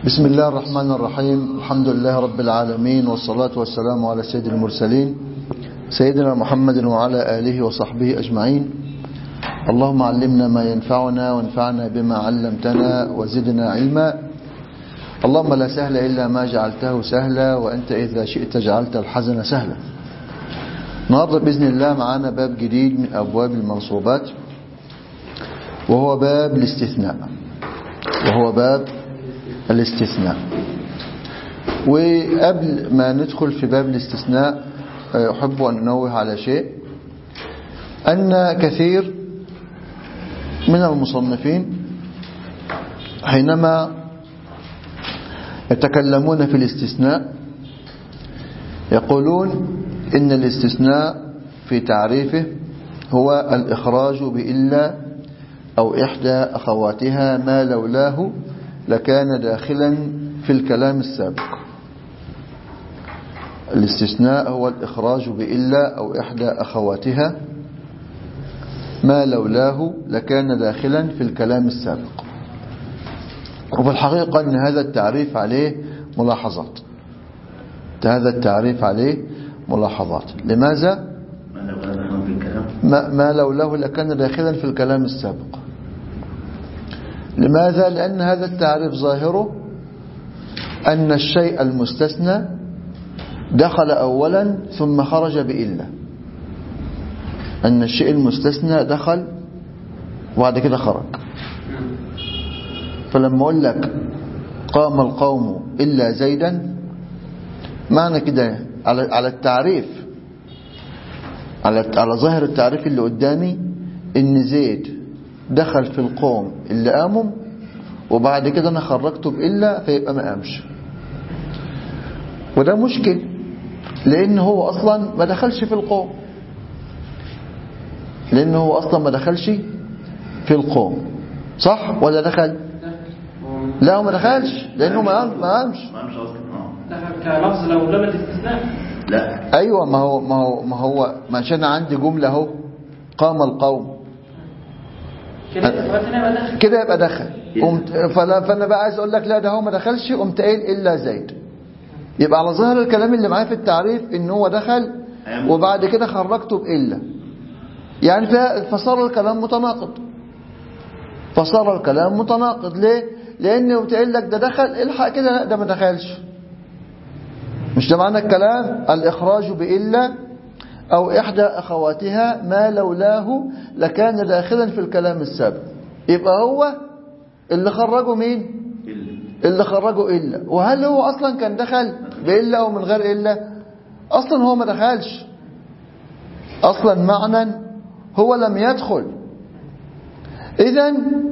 بسم الله الرحمن الرحيم الحمد لله رب العالمين والصلاة والسلام على سيد المرسلين سيدنا محمد وعلى آله وصحبه أجمعين اللهم علمنا ما ينفعنا وانفعنا بما علمتنا وزدنا علما اللهم لا سهل إلا ما جعلته سهلا وأنت إذا شئت جعلت الحزن سهلا النهارده بإذن الله معانا باب جديد من أبواب المنصوبات وهو باب الاستثناء وهو باب الاستثناء وقبل ما ندخل في باب الاستثناء أحب أن أنوه على شيء أن كثير من المصنفين حينما يتكلمون في الاستثناء يقولون إن الاستثناء في تعريفه هو الإخراج بإلا أو إحدى أخواتها ما لولاه لكان داخلا في الكلام السابق الاستثناء هو الإخراج بإلا أو إحدى أخواتها ما لولاه لكان داخلا في الكلام السابق وفي الحقيقة أن هذا التعريف عليه ملاحظات هذا التعريف عليه ملاحظات لماذا ما, ما لولاه لكان داخلا في الكلام السابق لماذا لأن هذا التعريف ظاهره أن الشيء المستثنى دخل أولا ثم خرج بإلا أن الشيء المستثنى دخل وبعد كده خرج فلما أقول لك قام القوم إلا زيدا معنى كده على على التعريف على على ظاهر التعريف اللي قدامي إن زيد دخل في القوم اللي قاموا وبعد كده أنا خرجته بإلا فيبقى ما قامش وده مشكل لأن هو أصلا ما دخلش في القوم لأن هو أصلا ما دخلش في القوم صح ولا دخل لا هو ما دخلش لأنه ما قامش ما قامش دخل كلفظ لو لم الاستثناء لا أيوة ما هو ما هو ما هو ما عشان عندي جملة اهو قام القوم كده اثبات هنا يبقى داخل كده يبقى دخل قمت فلا فانا بقى عايز اقول لك لا ده هو ما دخلش قمت قايل الا زيد يبقى على ظاهر الكلام اللي معايا في التعريف ان هو دخل وبعد كده خرجته بإلا يعني ف- فصار الكلام متناقض فصار الكلام متناقض ليه لانه بتقول لك ده دخل الحق كده لا ده ما دخلش مش ده معنى الكلام الإخراج بإلا أو إحدى أخواتها ما لولاه لكان داخلا في الكلام السابق يبقى هو اللي خرجه مين اللي خرجه إلا وهل هو أصلا كان دخل بإلا أو من غير إلا أصلا هو ما دخلش أصلا معنى هو لم يدخل إذا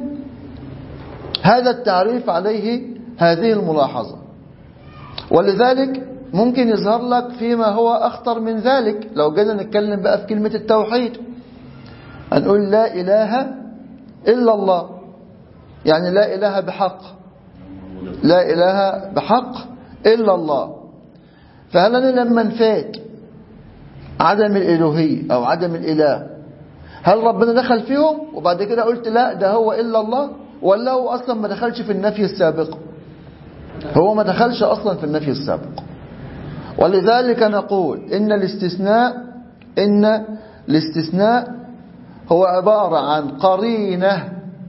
هذا التعريف عليه هذه الملاحظة ولذلك ممكن يظهر لك فيما هو أخطر من ذلك لو جينا نتكلم بقى في كلمة التوحيد هنقول لا إله إلا الله يعني لا إله بحق لا إله بحق إلا الله فهل أنا لما نفيت عدم الإلوهية أو عدم الإله هل ربنا دخل فيهم وبعد كده قلت لا ده هو إلا الله ولا هو أصلا ما دخلش في النفي السابق هو ما دخلش أصلا في النفي السابق ولذلك نقول إن الاستثناء إن الاستثناء هو عبارة عن قرينة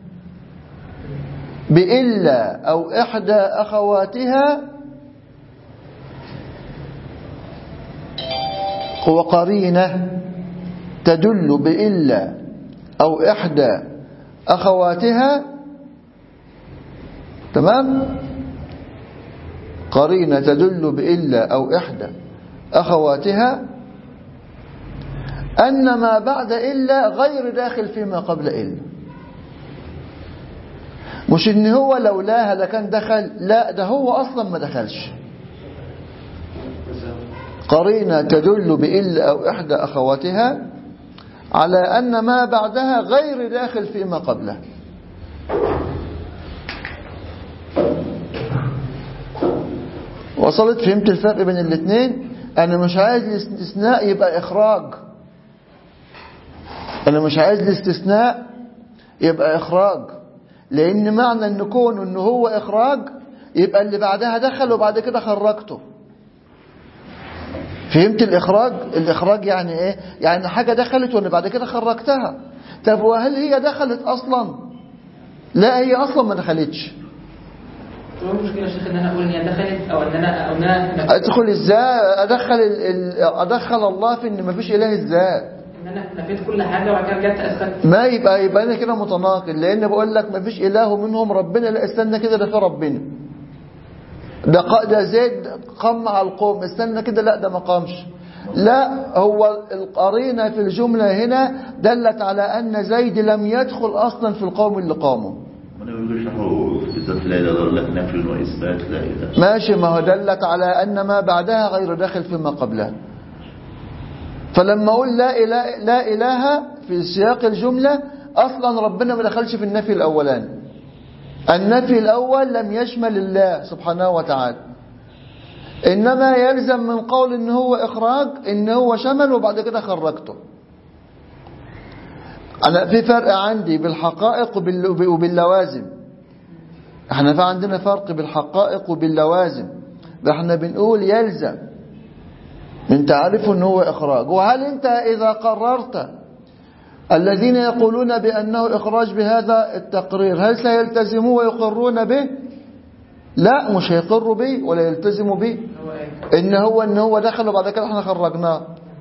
بإلا أو إحدى أخواتها هو قرينة تدل بإلا أو إحدى أخواتها تمام قرينة تدل بإلا أو إحدى أخواتها أن ما بعد إلا غير داخل فيما قبل إلا مش إن هو لولاها لكان دخل لا ده هو أصلا ما دخلش قرينة تدل بإلا أو إحدى أخواتها على أن ما بعدها غير داخل فيما قبله وصلت فهمت الفرق بين الاثنين انا مش عايز الاستثناء يبقى اخراج انا مش عايز الاستثناء يبقى اخراج لان معنى ان كونه ان هو اخراج يبقى اللي بعدها دخل وبعد كده خرجته فهمت الإخراج الإخراج يعني إيه يعني حاجة دخلت وأنا بعد كده خرجتها طب وهل هي دخلت أصلا لا هي أصلا ما دخلتش هو المشكله يا شيخ ان انا اقول ان هي دخلت او ان انا او ان انا أدخل إزاي أدخل ال... ال... أدخل الله في إن ما فيش إله إزاي ان انا نفيت كل حاجه وبعد كده رجعت اثبت ما يبقى يبقى أنا كده متناقض لأن بقول لك ما فيش إله منهم ربنا لا استنى كده ده في ربنا ده ق- ده زيد قام على القوم استنى كده لا ده ما قامش لا هو القرينة في الجملة هنا دلت على أن زيد لم يدخل أصلا في القوم اللي قاموا ما انا بيقول شرحه بالذات لا اله الا الله لك نفي واثبات لا اله ماشي ما هو دلت على أن ما بعدها غير داخل فيما قبلها فلما أقول لا إله, لا إله في سياق الجملة أصلا ربنا ما دخلش في النفي الأولاني النفي الأول لم يشمل الله سبحانه وتعالى إنما يلزم من قول إن هو إخراج إن هو شمل وبعد كده خرجته أنا في فرق عندي بالحقائق وبال- وباللوازم احنا في عندنا فرق بالحقائق وباللوازم ده احنا بنقول يلزم انت عارف ان هو اخراج وهل انت اذا قررت الذين يقولون بانه اخراج بهذا التقرير هل سيلتزموا ويقرون به لا مش هيقروا به ولا يلتزموا به هو ايه ان هو ان هو دخل وبعد كده احنا خرجناه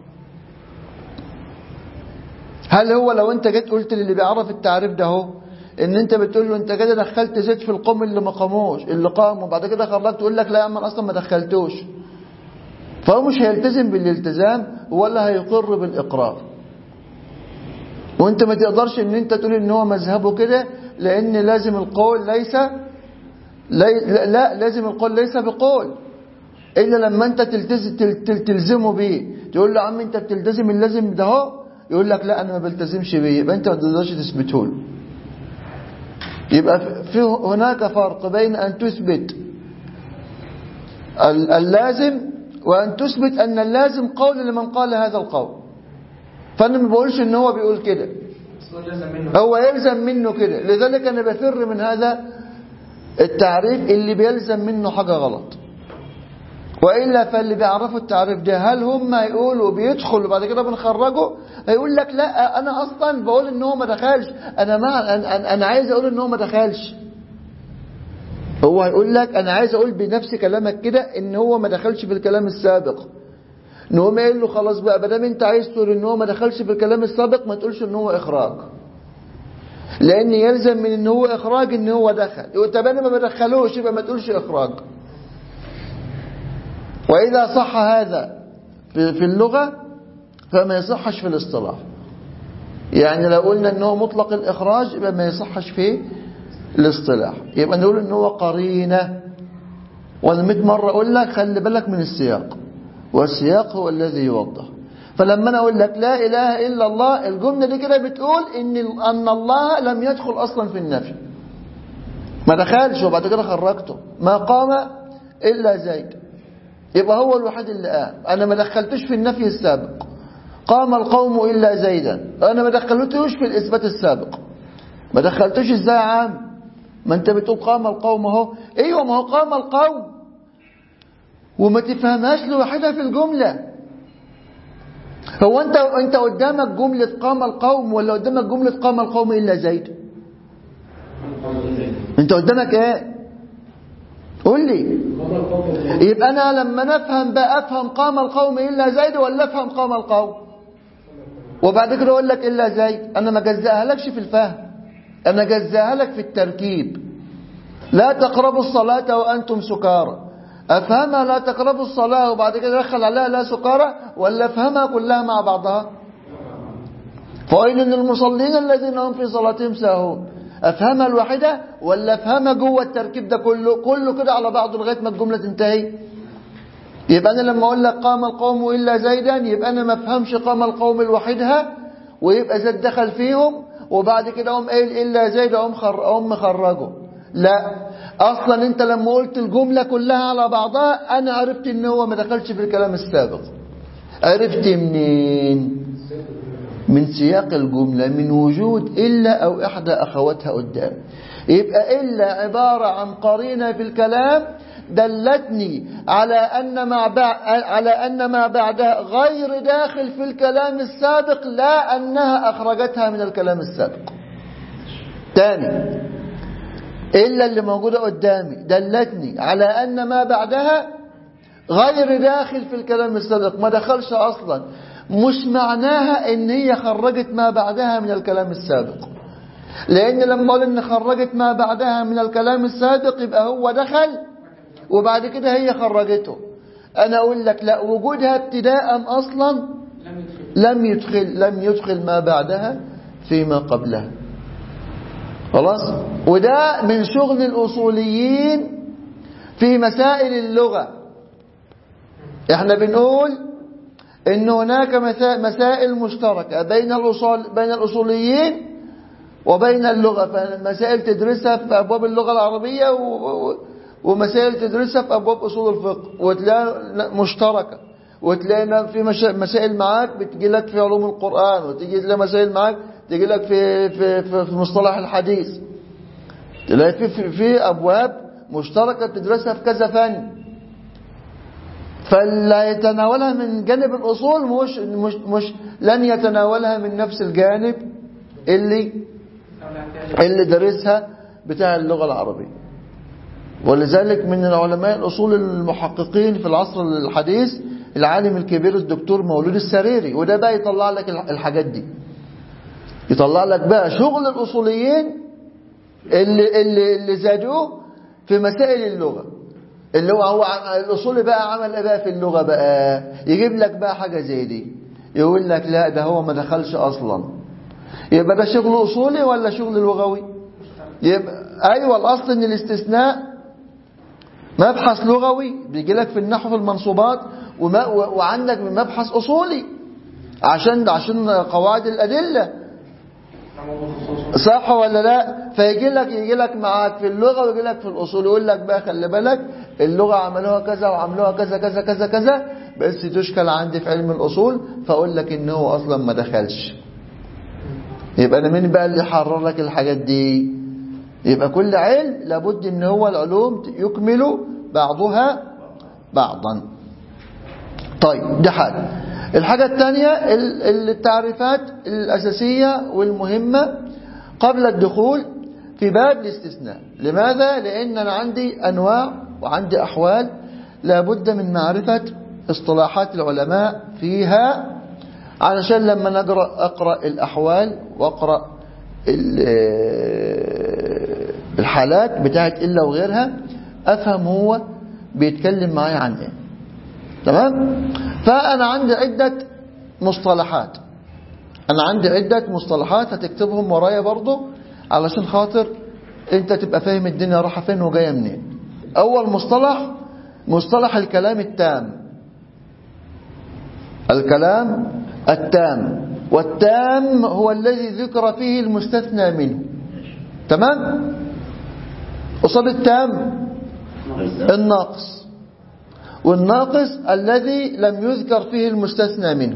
هل هو لو انت جيت قلت للي بيعرف التعريف ده هو ان انت بتقول له انت كده دخلت زيت في القوم اللي ما قاموش اللي قاموا وبعد كده خرجت يقول لك لا يا عم أنا اصلا ما دخلتوش فهو مش هيلتزم بالالتزام ولا هيقر بالاقرار وانت ما تقدرش ان انت تقول ان هو مذهبه كده لان لازم القول ليس لي لا, لا لازم القول ليس بقول الا لما انت تلتزم تل- تل- تلزمه بيه تقول له يا عم انت بتلتزم اللازم ده اهو يقول لك لا انا ما بلتزمش بيه يبقى انت ما تقدرش تثبته له يبقى في- في هناك فرق بين ان تثبت ال- اللازم وان تثبت ان اللازم قول لمن قال هذا القول فانا ما بقولش ان هو بيقول كده بس هو لازم منه هو يلزم منه كده لذلك انا بفر من هذا التعريف اللي بيلزم منه حاجة غلط وإلا فاللي بيعرفوا التعريف ده هل هم يقولوا بيدخل وبعد كده بنخرجه هيقول لك لا أنا أصلا بقول إن هو ما دخلش أنا ما أنا, أنا- أنا عايز أقول إن هو ما دخلش هو هيقول لك أنا عايز أقول بنفس كلامك كده إن هو ما دخلش في الكلام السابق نقوم قايل له خلاص بقى ما دام أنت عايز تقول إن هو ما دخلش في الكلام السابق ما تقولش إن هو إخراج لان يلزم من ان هو اخراج ان هو دخل يقول طب انا ما بدخلوش يبقى ما تقولش اخراج واذا صح هذا في في اللغه فما يصحش في الاصطلاح يعني لو قلنا ان هو مطلق الاخراج يبقى ما يصحش في الاصطلاح يبقى نقول ان هو قرينه وانا 100 مره اقول لك خلي بالك من السياق والسياق هو الذي يوضح فلما انا اقول لك لا اله الا الله الجمله دي كده بتقول ان ان الله لم يدخل اصلا في النفي ما دخلش وبعد كده خرجته ما قام الا زيد يبقى هو الوحيد اللي قام انا ما دخلتوش في النفي السابق قام القوم الا زيدا انا ما دخلتوش في الاثبات السابق ما دخلتوش ازاي يا عام ما انت بتقول قام القوم اهو ايوه ما هو قام القوم وما تفهمهاش لوحدها في الجمله هو انت انت قدامك جملة قام القوم ولا قدامك جملة قام القوم إلا زيد انت قدامك ايه قول لي يبقى انا لما نفهم بقى افهم قام القوم إلا زيد ولا افهم قام القوم وبعد كده اقول لك إلا زيد انا ما جزأها لكش في الفهم انا جزأها لك في التركيب لا تقربوا الصلاة وأنتم سكارى أفهمها لا تقربوا الصلاة وبعد كده دخل عليها لا سكارى ولا أفهمها كلها مع بعضها فويل للمصلين الذين هم في صلاتهم ساهون أفهمها الواحدة ولا أفهمها جوه التركيب ده كله كله كده على بعضه لغاية ما الجملة تنتهي يبقى أنا لما أقول لك قام القوم إلا زيدا يبقى أنا ما أفهمش قام القوم لوحدها ويبقى زيد دخل فيهم وبعد كده أقوم قايل إلا زيد أقوم خر... أقوم مخرجه لا أصلا أنت لما قلت الجملة كلها على بعضها أنا عرفت إن هو ما دخلش في الكلام السابق عرفت منين من سياق الجملة من وجود إلا أو إحدى أخواتها قدام يبقى إلا عبارة عن قرينة في الكلام دلتني على أن ما بع... على أن ما بعدها غير داخل في الكلام السابق لا أنها أخرجتها من الكلام السابق تاني إلا اللي موجودة قدامي دلتني على أن ما بعدها غير داخل في الكلام السابق ما دخلش أصلا مش معناها ان هي خرجت ما بعدها من الكلام السابق لان لما اقول ان خرجت ما بعدها من الكلام السابق يبقى هو دخل وبعد كده هي خرجته انا اقول لك لا وجودها ابتداء اصلا لم يدخل لم يدخل لم يدخل ما بعدها فيما قبلها خلاص وده من شغل الاصوليين في مسائل اللغه احنا بنقول ان هناك مسا- مسائل مشتركة بين الأصول بين الأصوليين وبين اللغة فمسائل تدرسها في أبواب اللغة العربية و- و- ومسائل تدرسها في أبواب أصول الفقه وتلاقي مشتركة وتلاقي في مشا- مسائل معاك بتجي لك في علوم القرآن وتجي لك مسائل معاك تجي لك في في في, في مصطلح الحديث تلاقي في, في في أبواب مشتركة بتدرسها في كذا فن فاللي يتناولها من جانب الأصول مش, مش, مش لن يتناولها من نفس الجانب اللي أو لا احتياج اللي درسها بتاع اللغة العربية ولذلك من العلماء الأصول المحققين في العصر الحديث العالم الكبير الدكتور مولود السريري وده بقى يطلع لك الحاجات دي يطلع لك بقى شغل الأصوليين اللي, اللي, اللي زادوه في مسائل اللغة اللي هو هو ع- الأصولي بقى عمل ايه بقى في اللغة بقى يجيب لك بقى حاجة زي دي يقول لك لا ده هو ما دخلش أصلا يبقى ده شغل أصولي ولا شغل لغوي يبقى أيوة الأصل إن الاستثناء مبحث لغوي بيجي لك في النحو في المنصوبات وما و- وعندك مبحث أصولي عشان عشان قواعد الأدلة صح ولا لا فيجي لك يجي لك معاك في اللغة ويجي لك في الأصول يقول لك بقى خلي بالك اللغة عملوها كذا وعملوها كذا كذا كذا كذا بس تشكل عندي في علم الأصول فأقول لك إن هو أصلا ما دخلش يبقى أنا مين بقى اللي حرر لك الحاجات دي يبقى كل علم لابد إن هو العلوم يكمل بعضها بعضا طيب ده حاجة الحاجة الثانية ال- التعريفات الأساسية والمهمة قبل الدخول في باب الاستثناء لماذا؟ لأن أنا عندي أنواع وعندي أحوال لابد من معرفة اصطلاحات العلماء فيها علشان لما نقرأ أقرأ الأحوال وأقرأ ال- الحالات بتاعت إلا وغيرها أفهم هو بيتكلم معايا عن إيه تمام فأنا عندي عدة مصطلحات أنا عندي عدة مصطلحات هتكتبهم ورايا برضو علشان خاطر أنت تبقى فاهم الدنيا رايحة فين وجاية منين أول مصطلح مصطلح الكلام التام الكلام التام والتام هو الذي ذكر فيه المستثنى منه تمام قصاد التام الناقص والناقص الذي لم يذكر فيه المستثنى منه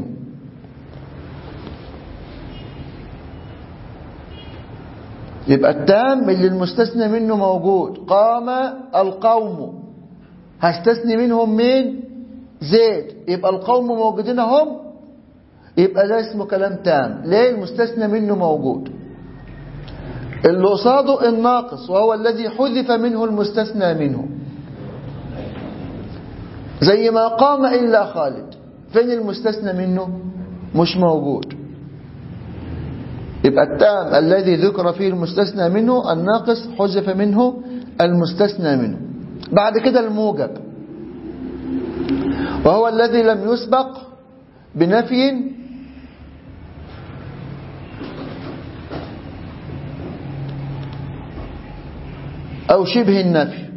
يبقى التام اللي المستثنى منه موجود قام القوم هستثني منهم مين زيد يبقى القوم موجودين هم يبقى ده اسمه كلام تام ليه المستثنى منه موجود اللي قصاده الناقص وهو الذي حذف منه المستثنى منه زي ما قام إلا خالد فين المستثنى منه مش موجود يبقى التام الذي ذكر فيه المستثنى منه الناقص حذف منه المستثنى منه بعد كده الموجب وهو الذي لم يسبق بنفي أو شبه النفي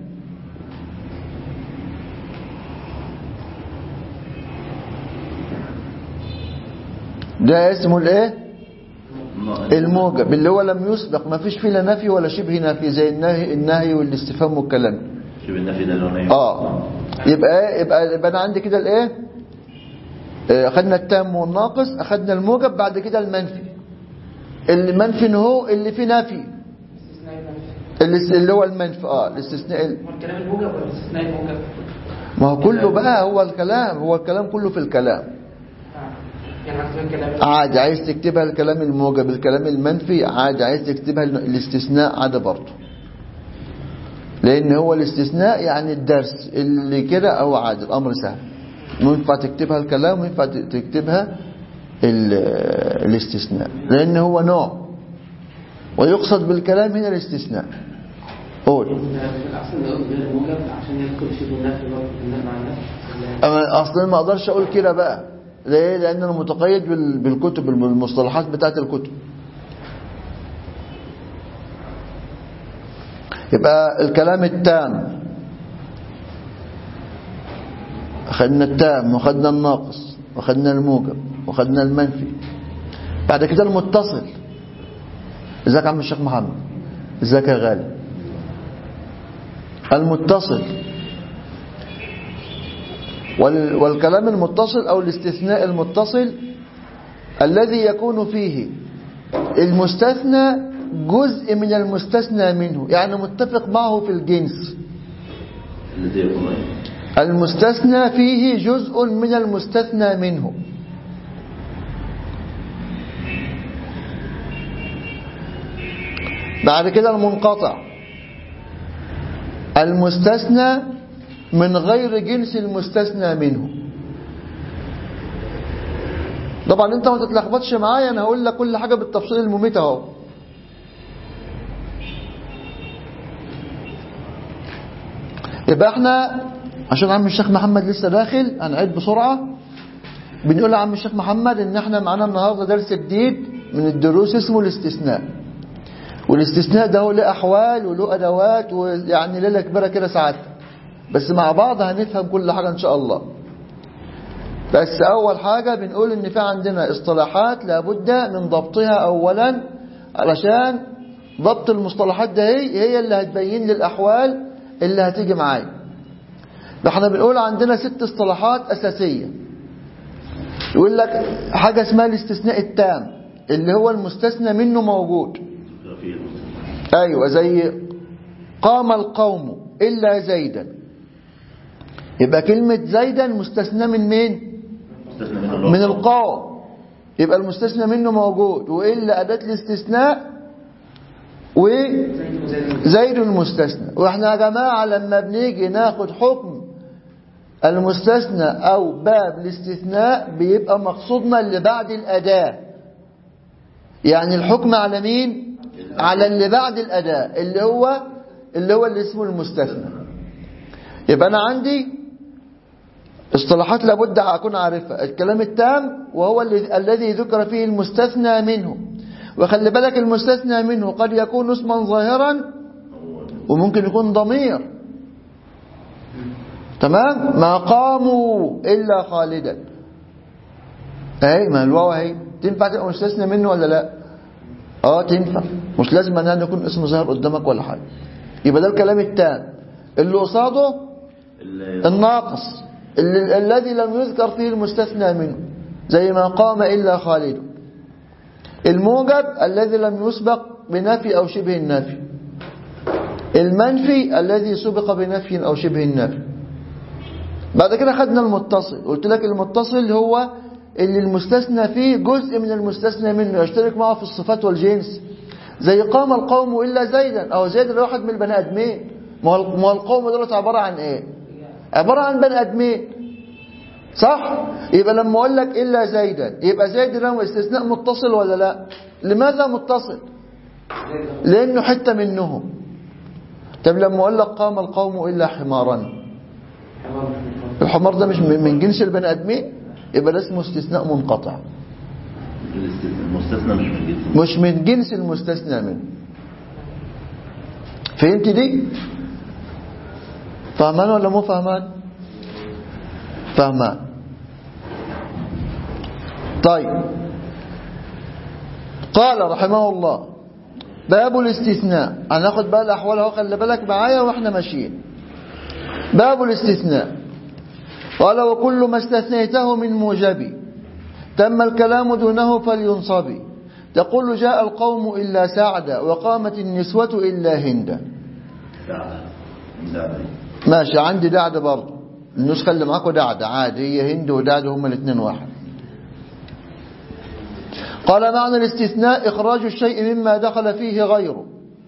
ده اسمه الايه الموجب اللي هو لم يسبق ما فيش فيه لا نفي ولا شبه نفي زي النهي النهي والاستفهام والكلام شوف النفي ده اللي هو نايم. اه يبقى ايه يبقى يبقى انا عندي كده الايه آه، أخذنا التام والناقص أخذنا الموجب بعد كده المنفي المنفي إن هو اللي فيه نفي استثناء المنفي اللي اللي هو المنفي اه الاستثناء ال- هو الكلام الموجب ولا الاستثناء الموجب؟ ما هو كله بقى هو الكلام هو الكلام كله في الكلام آه. يعني عكس الكلام عادي عايز تكتبها الكلام الموجب الكلام المنفي عادي عايز تكتبها الاستثناء عادي برضه لان هو الاستثناء يعني الدرس اللي كده هو عادي الامر سهل ينفع تكتبها الكلام وينفع تكتبها ال- الاستثناء لان هو نوع ويقصد بالكلام هنا الاستثناء قول الأحسن نقول غير موجب عشان يدخل شبه النفي برضه في النفي مع النفي أما اصلا ما اقدرش اقول كده بقى ليه لان انا متقيد بال- بالكتب بالمصطلحات بتاعت الكتب يبقى الكلام التام أخذنا التام وأخذنا الناقص وأخذنا الموجب وأخذنا المنفي بعد كده المتصل ازيك يا عم الشيخ محمد ازيك يا غالي المتصل وال- والكلام المتصل أو الاستثناء المتصل الذي يكون فيه المستثنى جزء من المستثنى منه يعني متفق معه في الجنس الذي يكون ايه المستثنى فيه جزء من المستثنى منه بعد كده المنقطع المستثنى من غير جنس المستثنى منه طبعا انت ما تتلخبطش معايا انا هقول لك كل حاجه بالتفصيل المميت اهو يبقى احنا عشان عم الشيخ محمد لسه داخل هنعيد بسرعة بنقول لعم الشيخ محمد ان احنا معانا النهاردة درس جديد من الدروس اسمه الاستثناء والاستثناء ده هو له احوال وله ادوات ويعني ليلة كبيرة كده ساعات بس مع بعض هنفهم كل حاجة ان شاء الله بس اول حاجة بنقول ان في عندنا اصطلاحات لابد من ضبطها اولا علشان ضبط المصطلحات ده هي هي اللي هتبين لي الاحوال اللي هتيجي معايا ده احنا بنقول عندنا ست اصطلاحات أساسية يقول لك حاجة اسمها الاستثناء التام اللي هو المستثنى منه موجود في المستثنى أيوة زي قام القوم إلا زيدا يبقى كلمة زيدا مستثنى من مين مستثنى منه اللي هو من القوم يبقى المستثنى منه موجود وإلا أداة الاستثناء و زيد وزيد زيد المستثنى واحنا يا جماعة لما بنيجي ناخد حكم المستثنى او باب الاستثناء بيبقى مقصودنا اللي بعد الاداة يعني الحكم على مين على اللي بعد الاداة اللي هو اللي هو اللي اسمه المستثنى يبقى انا عندي اصطلاحات لابد اكون عارفها الكلام التام وهو الذي- الذي ذكر فيه المستثنى منه وخلي بالك المستثنى منه قد يكون اسما ظاهرا وممكن يكون ضمير تمام ما قاموا إلا خالدا اهي ما الواو اهي تنفع تبقى مستثنى منه ولا لا اه تنفع مش لازم انها يكون اسم ظاهر قدامك ولا حاجه يبقى ده الكلام التام اللي قصاده اللي الناقص اللي الذي لم يذكر فيه المستثنى منه زي ما قام إلا خالد الموجب الذي لم يسبق بنفي أو شبه النفي المنفي الذي سبق بنفي أو شبه النفي بعد كده خدنا المتصل قلت لك المتصل هو اللي المستثنى فيه جزء من المستثنى منه يشترك معه في الصفات والجنس زي قام القوم إلا زيدا أو زيد ده واحد من البني آدمين ما هو ما هو القوم دولت عبارة عن إيه عبارة عن بني آدمين صح يبقى لما أقول لك إلا زيدا يبقى زيد ده استثناء متصل ولا لا لماذا متصل لأنه حتة منهم طب لما أقول لك قام القوم إلا حمارا الحمار ده مش من من جنس البني آدمين يبقى ده اسمه استثناء منقطع الاستثناء- المستثنى مش من جنس مش من جنس المستثنى منه فهمت دي فهمان ولا مو فهمان فهمان طيب قال رحمه الله باب الاستثناء هناخد بقى الاحوال اهو خلي بالك معايا واحنا ماشيين باب الاستثناء قال وكل ما استثنيته من موجب تم الكلام دونه فلينصب تقول جاء القوم إلا سعدا وقامت النسوة إلا هندا دعوة دعوة ماشي عندي دعدة برضه النسخة اللي معاكم دعدة عادي هي هند ودعدة هما الاثنين واحد قال معنى الاستثناء إخراج الشيء مما دخل فيه غيره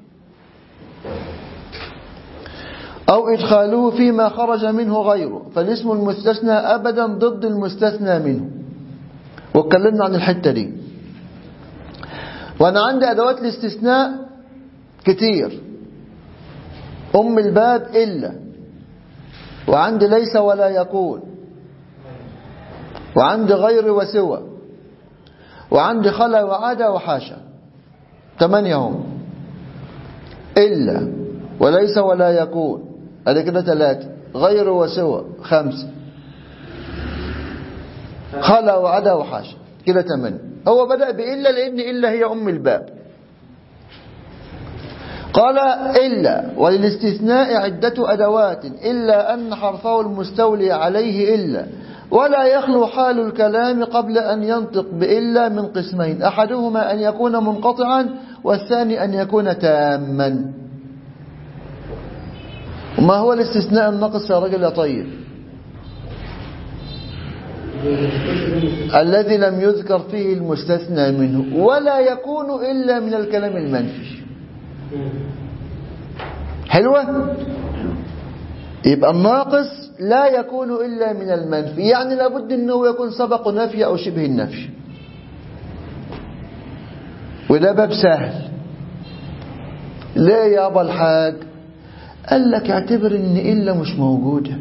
أو إدخاله فيما خرج منه غيره فالاسم المستثنى أبدا ضد المستثنى منه واتكلمنا عن الحتة دي وأنا عندي أدوات الاستثناء كتير أم الباب إلا وعندي ليس ولا يكون وعندي غير وسوى وعندي خلا وعدا وحاشا ثمانية هم إلا وليس ولا يكون هذا كده ثلاثة غير وسوى خمسة خلا وعدا وحاشا كده ثمانية هو بدأ بإلا لأن إلا هي أم الباب قال إلا وللاستثناء عدة أدوات إلا أن حرفه المستولي عليه إلا ولا يخلو حال الكلام قبل أن ينطق بإلا من قسمين أحدهما أن يكون منقطعا والثاني أن يكون تاما وما هو الاستثناء النقص يا رجل يا طيب الذي لم يذكر فيه المستثنى منه ولا يكون إلا من الكلام المنفي حلوة يبقى الناقص لا يكون إلا من المنفي يعني لابد أنه يكون سبق نفي أو شبه النفي وده باب سهل ليه يا أبا الحاج قال لك اعتبر ان إلا مش موجودة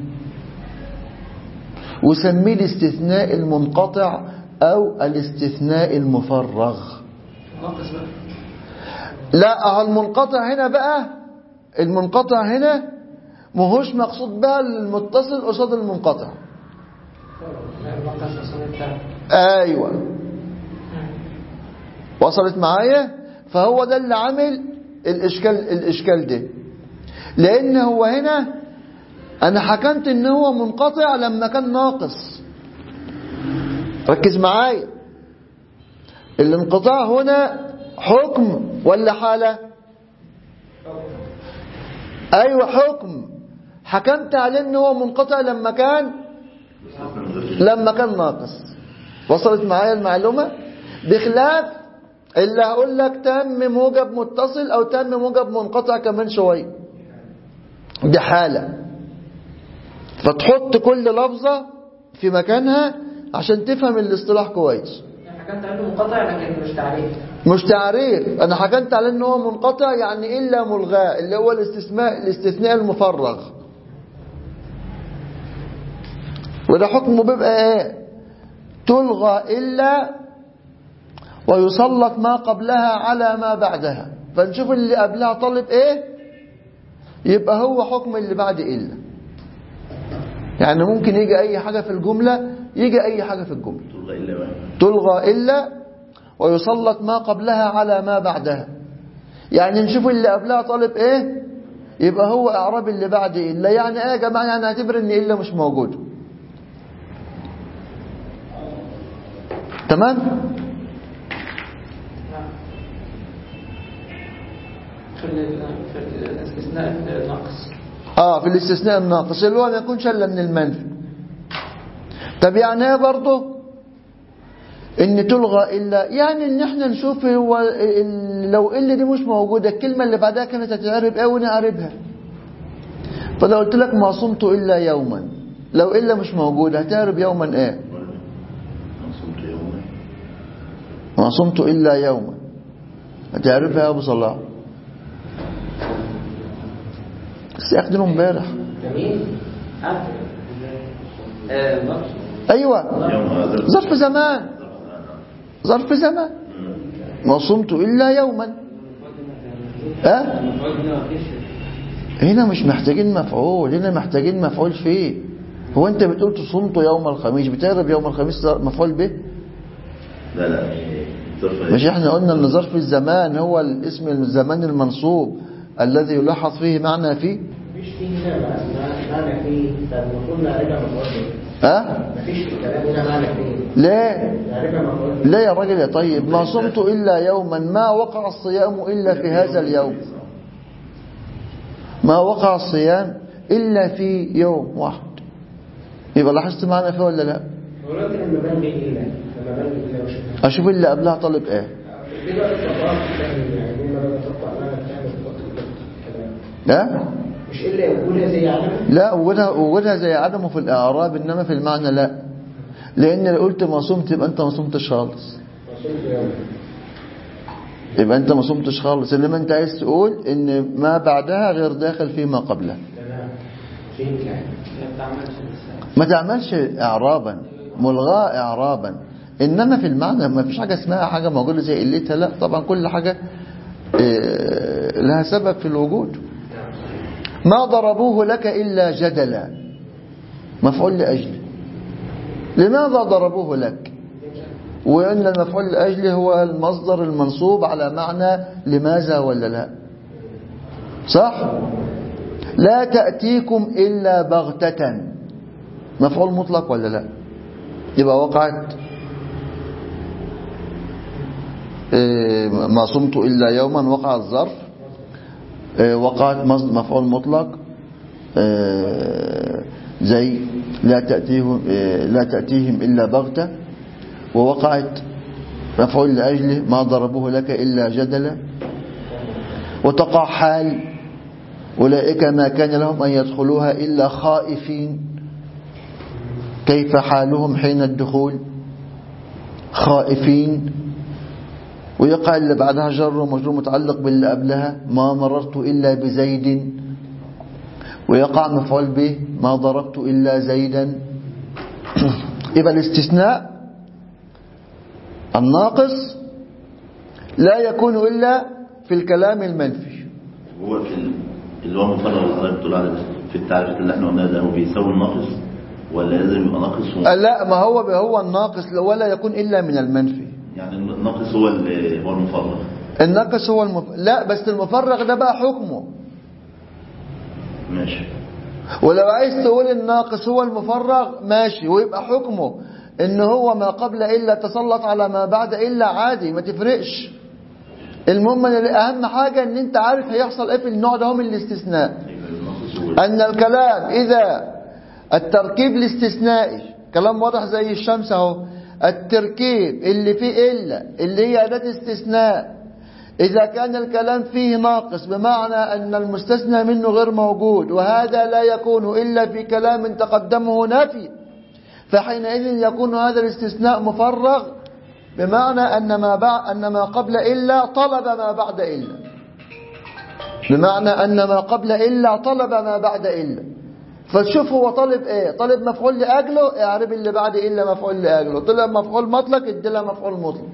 وسميه الاستثناء المنقطع أو الاستثناء المفرغ ناقص بقى لا أهو المنقطع هنا بقى المنقطع هنا مهوش مقصود بقى المتصل قصاد المنقطع ناقص أصلا بتاع ايوه وصلت معايا فهو ده اللي عامل الاشكال الاشكال ده لان هو هنا انا حكمت ان هو منقطع لما كان ناقص ركز معايا الانقطاع هنا حكم ولا حالة ايوه حكم حكمت عليه ان هو منقطع لما كان لما كان ناقص وصلت معايا المعلومة بخلاف اللي هقول لك تم موجب متصل او تم موجب منقطع كمان شوية دي حالة فتحط كل لفظة في مكانها عشان تفهم الاصطلاح كويس يعني حكمت عنه منقطع لكن مش تعريف مش تعريف انا حكمت على ان هو منقطع يعني الا ملغاه اللي هو الاستثناء الاستثناء المفرغ وده حكمه بيبقى ايه تلغى الا ويسلط ما قبلها على ما بعدها فنشوف اللي قبلها طالب ايه يبقى هو حكم اللي بعد الا يعني ممكن يجي اي حاجة في الجملة يجي اي حاجة في الجملة تلغى إلا واحد تلغى إلا ويسلط ما قبلها على ما بعدها يعني نشوف اللي قبلها طالب ايه يبقى هو اعراب اللي بعد إلا يعني ايه يا جماعة يعني اعتبر ان إلا مش موجود تمام في ال- في الاستثناء الناقص اه في الاستثناء الناقص اللي هو ما يكونش الا من المنفي طب يعني ايه برضه ان تلغى الا يعني ان احنا نشوف هو ال- لو الا دي مش موجوده الكلمه اللي بعدها كانت هتعرب ايه ونعربها فلو قلت لك ما صمت الا يوما لو الا مش موجوده هتعرب يوما ايه صمت يوما ما صمت الا يوما هتعرفها يا ابو صلاح بس ياخدوا امبارح جميل عارف آه، ضبط. ايوه يوم هذا ظرف زمان ظرف زمان ما صمت إلا يوما ها المفروض إنه مفيش هنا مش محتاجين مفعول هنا محتاجين مفعول فيه هو انت بتقول تصمت يوم الخميس بتعرب يوم الخميس مفعول به لا لا ظرف مش احنا قلنا ان ظرف الزمان هو الاسم الزمان المنصوب الذي يلاحظ فيه معنى فيه مفيش فيه هنا معنى فيه فالمفروض نعرفها مفروض ها مفيش في الكلام هنا معنى اثنين ليه تعرفها مفعول لا يا راجل يا طيب ما صمت إلا يوما ما وقع الصيام إلا في هذا اليوم ما وقع الصيام إلا في يوم واحد يبقى لاحظت معنا فيه ولا لا ولكن لما بان به الا لما بان به الا وشبه أشوف اللي قبلها طالب إيه دي بقى الطبقات الثانية يعني دي ما لا تطبق معنى الثاني في وقت الكلام ها مش الا يقولها زي عدم لا وجودها وجودها زي عدمه في الإعراب إنما في المعنى لا لأن لو قلت ما صمت يبقى أنت ما صمتش خالص وصلت يوم يبقى أنت ما صمتش خالص إنما أنت عايز تقول إن ما بعدها غير داخل فيما قبله تمام فهمت يعني ما بتعملش لسه ما تعملش إعرابا ملغاة إعرابا إنما في المعنى ما فيش حاجة اسمها حاجة موجودة زي قلتها لا طبعا كل حاجة آه، لها سبب في الوجود ما ضربوه لك إلا جدلا مفعول لأجله لماذا ضربوه لك وأن المفعول لأجله هو المصدر المنصوب على معنى لماذا ولا لا صح لا تأتيكم إلا بغتة مفعول مطلق ولا لا يبقى وقعت إيه، ما صمت إلا يوما وقع الظرف إيه، وقعت مصد- مفعول مطلق إيه، زي لا تأتيهم إيه، لا تأتيهم إلا بغتة ووقعت مفعول لأجله ما ضربوه لك إلا جدلا وتقع حال أولئك ما كان لهم أن يدخلوها إلا خائفين كيف حالهم حين الدخول خائفين ويقع اللي بعدها جر ومجرور متعلق باللي قبلها ما مررت إلا بزيد ويقع مفعول به ما ضربت إلا زيدا يبقى الاستثناء الناقص لا يكون إلا في الكلام المنفي هو في ال- اللي هو مفرغ اللي حضرتك بتقول عليه ده، في التعريف اللي احنا قلناه ده هو بيساوي الناقص ولا لازم يبقى ناقص و... لا ما هو هو الناقص ولا يكون إلا من المنفي يعني الناقص هو ال- هو المفرغ الناقص هو المف... لا بس المفرغ ده بقى حكمه ماشي ولو عايز تقول الناقص هو المفرغ ماشي ويبقى حكمه ان هو ما قبل الا تسلط على ما بعد الا عادي ما تفرقش المهم ان اهم حاجة ان انت عارف هيحصل ايه في النوع ده هو من الاستثناء يبقى الناقص هو ان الكلام اذا التركيب الاستثنائي كلام واضح زي الشمس اهو التركيب اللي فيه الا اللي هي اداة استثناء إذا كان الكلام فيه ناقص بمعنى أن المستثنى منه غير موجود وهذا لا يكون إلا في كلام تقدمه نفي فحينئذ يكون هذا الاستثناء مفرغ بمعنى أن ما, بعد أن ما قبل إلا طلب ما بعد إلا بمعنى أن ما قبل إلا طلب ما بعد إلا فتشوف هو طالب إيه طالب مفعول لأجله اعرب اللي بعد إلا مفعول لأجله طلب مفعول مطلق ادي مفعول مطلق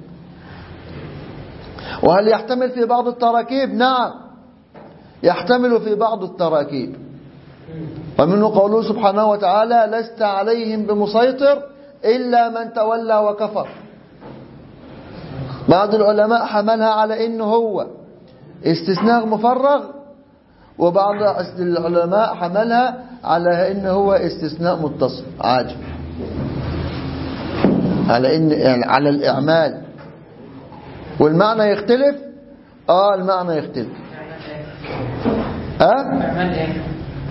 وهل يحتمل في بعض التراكيب نعم يحتمل في بعض التراكيب ومنه قوله سبحانه وتعالى لست عليهم بمسيطر إلا من تولى وكفر بعض العلماء حملها على إنه هو استثناء مفرغ وبعض العلماء حملها على إنه هو استثناء متصل عاجل على إن يعني على الإعمال والمعنى يختلف اه المعنى يختلف اه أعمال إيه؟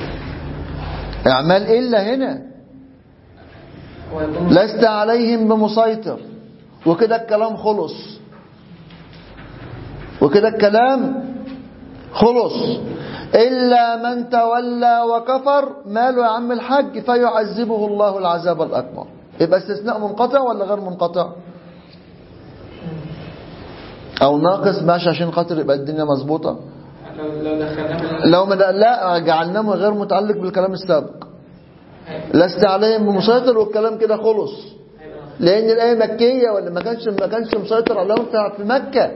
اعمال الا هنا هو يكون لست عليهم بمسيطر وكده الكلام خلص وكده الكلام خلص إلا من تولى وكفر ماله يا عم الحج فيعذبه الله العذاب الأكبر يبقى استثناء منقطع ولا غير منقطع أو ناقص ماشي عشان خاطر يبقى الدنيا مظبوطة لو لو دخلناه بال- لو ما ده- لا جعلناه غير متعلق بالكلام السابق لست عليهم بمسيطر والكلام كده خلص لأن الآية مكية ولا ما كانش ما كانش مسيطر عليهم في- في مكة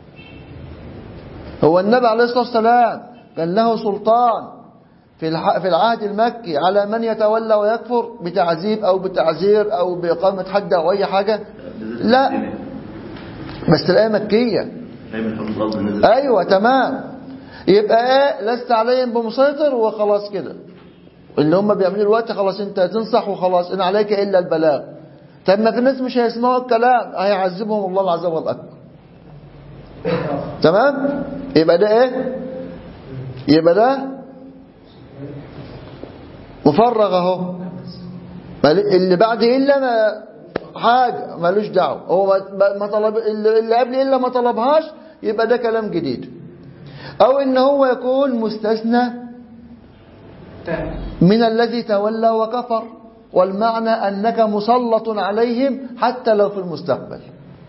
هو النبي عليه الصلاة والسلام كان له سلطان في الح- في العهد المكي على من يتولى ويكفر بتعذيب أو بتعزير أو بإقامة حد أو أي حاجة لا بس الآية مكية فاهم الحكم الأصل نزل أيوة تمام يبقى إيه لست عليهم بمسيطر وخلاص كده اللي هم بيعملوا دلوقتي خلاص انت تنصح وخلاص ان عليك الا البلاغ طب ما في ناس مش هيسمعوا الكلام هيعذبهم الله العذاب الاكبر تمام يبقى ده ايه يبقى ده مفرغ اهو مال- اللي بعد الا ما حاجه ملوش دعوه هو ما- ما طلب اللي اللي قبل الا ما طلبهاش يبقى ده كلام جديد او ان هو يكون مستثنى تمام من الذي تولى وكفر والمعنى أنك مسلط عليهم حتى لو في المستقبل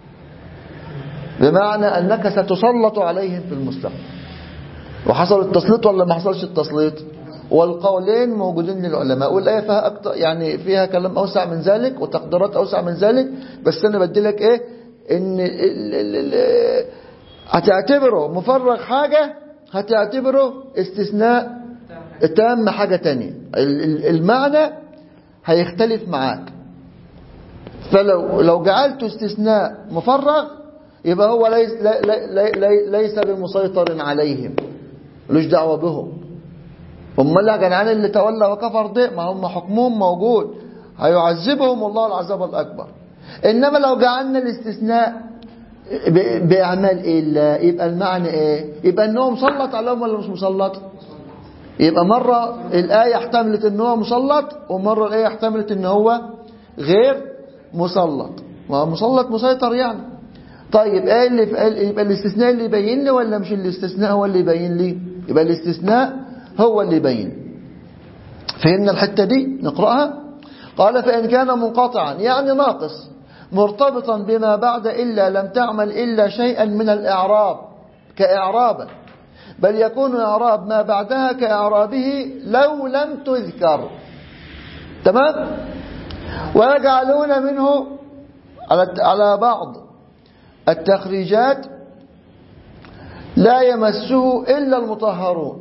بمعنى أنك ستسلط عليهم في المستقبل وحصل التسليط ولا ما حصلش التسليط والقولين موجودين للعلماء والآية فيها أكتر يعني فيها كلام أوسع من ذلك وتقديرات أوسع من ذلك بس أنا بدي لك إيه إن ال ال ال هتعتبره مفرغ حاجة هتعتبره استثناء تام حاجة تانية ال- ال- المعنى هيختلف معاك فلو لو جعلته استثناء مفرغ يبقى هو ليس, لي لي لي ليس بمسيطر عليهم ملوش دعوة بهم هم اللي جدعان اللي تولى وكفر ده ما هم حكمهم موجود هيعذبهم الله العذاب الأكبر إنما لو جعلنا الاستثناء ب- بأعمال إلا يبقى المعنى إيه يبقى أنه مسلط عليهم ولا مش مسلط يبقى مرة الآية احتملت ان هو مسلط ومرة الآية احتملت ان هو غير مسلط ما هو مسلط مسيطر يعني طيب ايه اللي يبقى الاستثناء اللي يبين لي ولا مش الاستثناء هو اللي يبين لي يبقى الاستثناء هو اللي يبين فهمنا الحتة دي نقرأها قال فإن كان منقطعا يعني ناقص مرتبطا بما بعد إلا لم تعمل إلا شيئا من الإعراب كإعرابا بل يكون إعراب ما بعدها كإعرابه لو لم تذكر تمام ويجعلون منه على على بعض التخريجات لا يمسه إلا المطهرون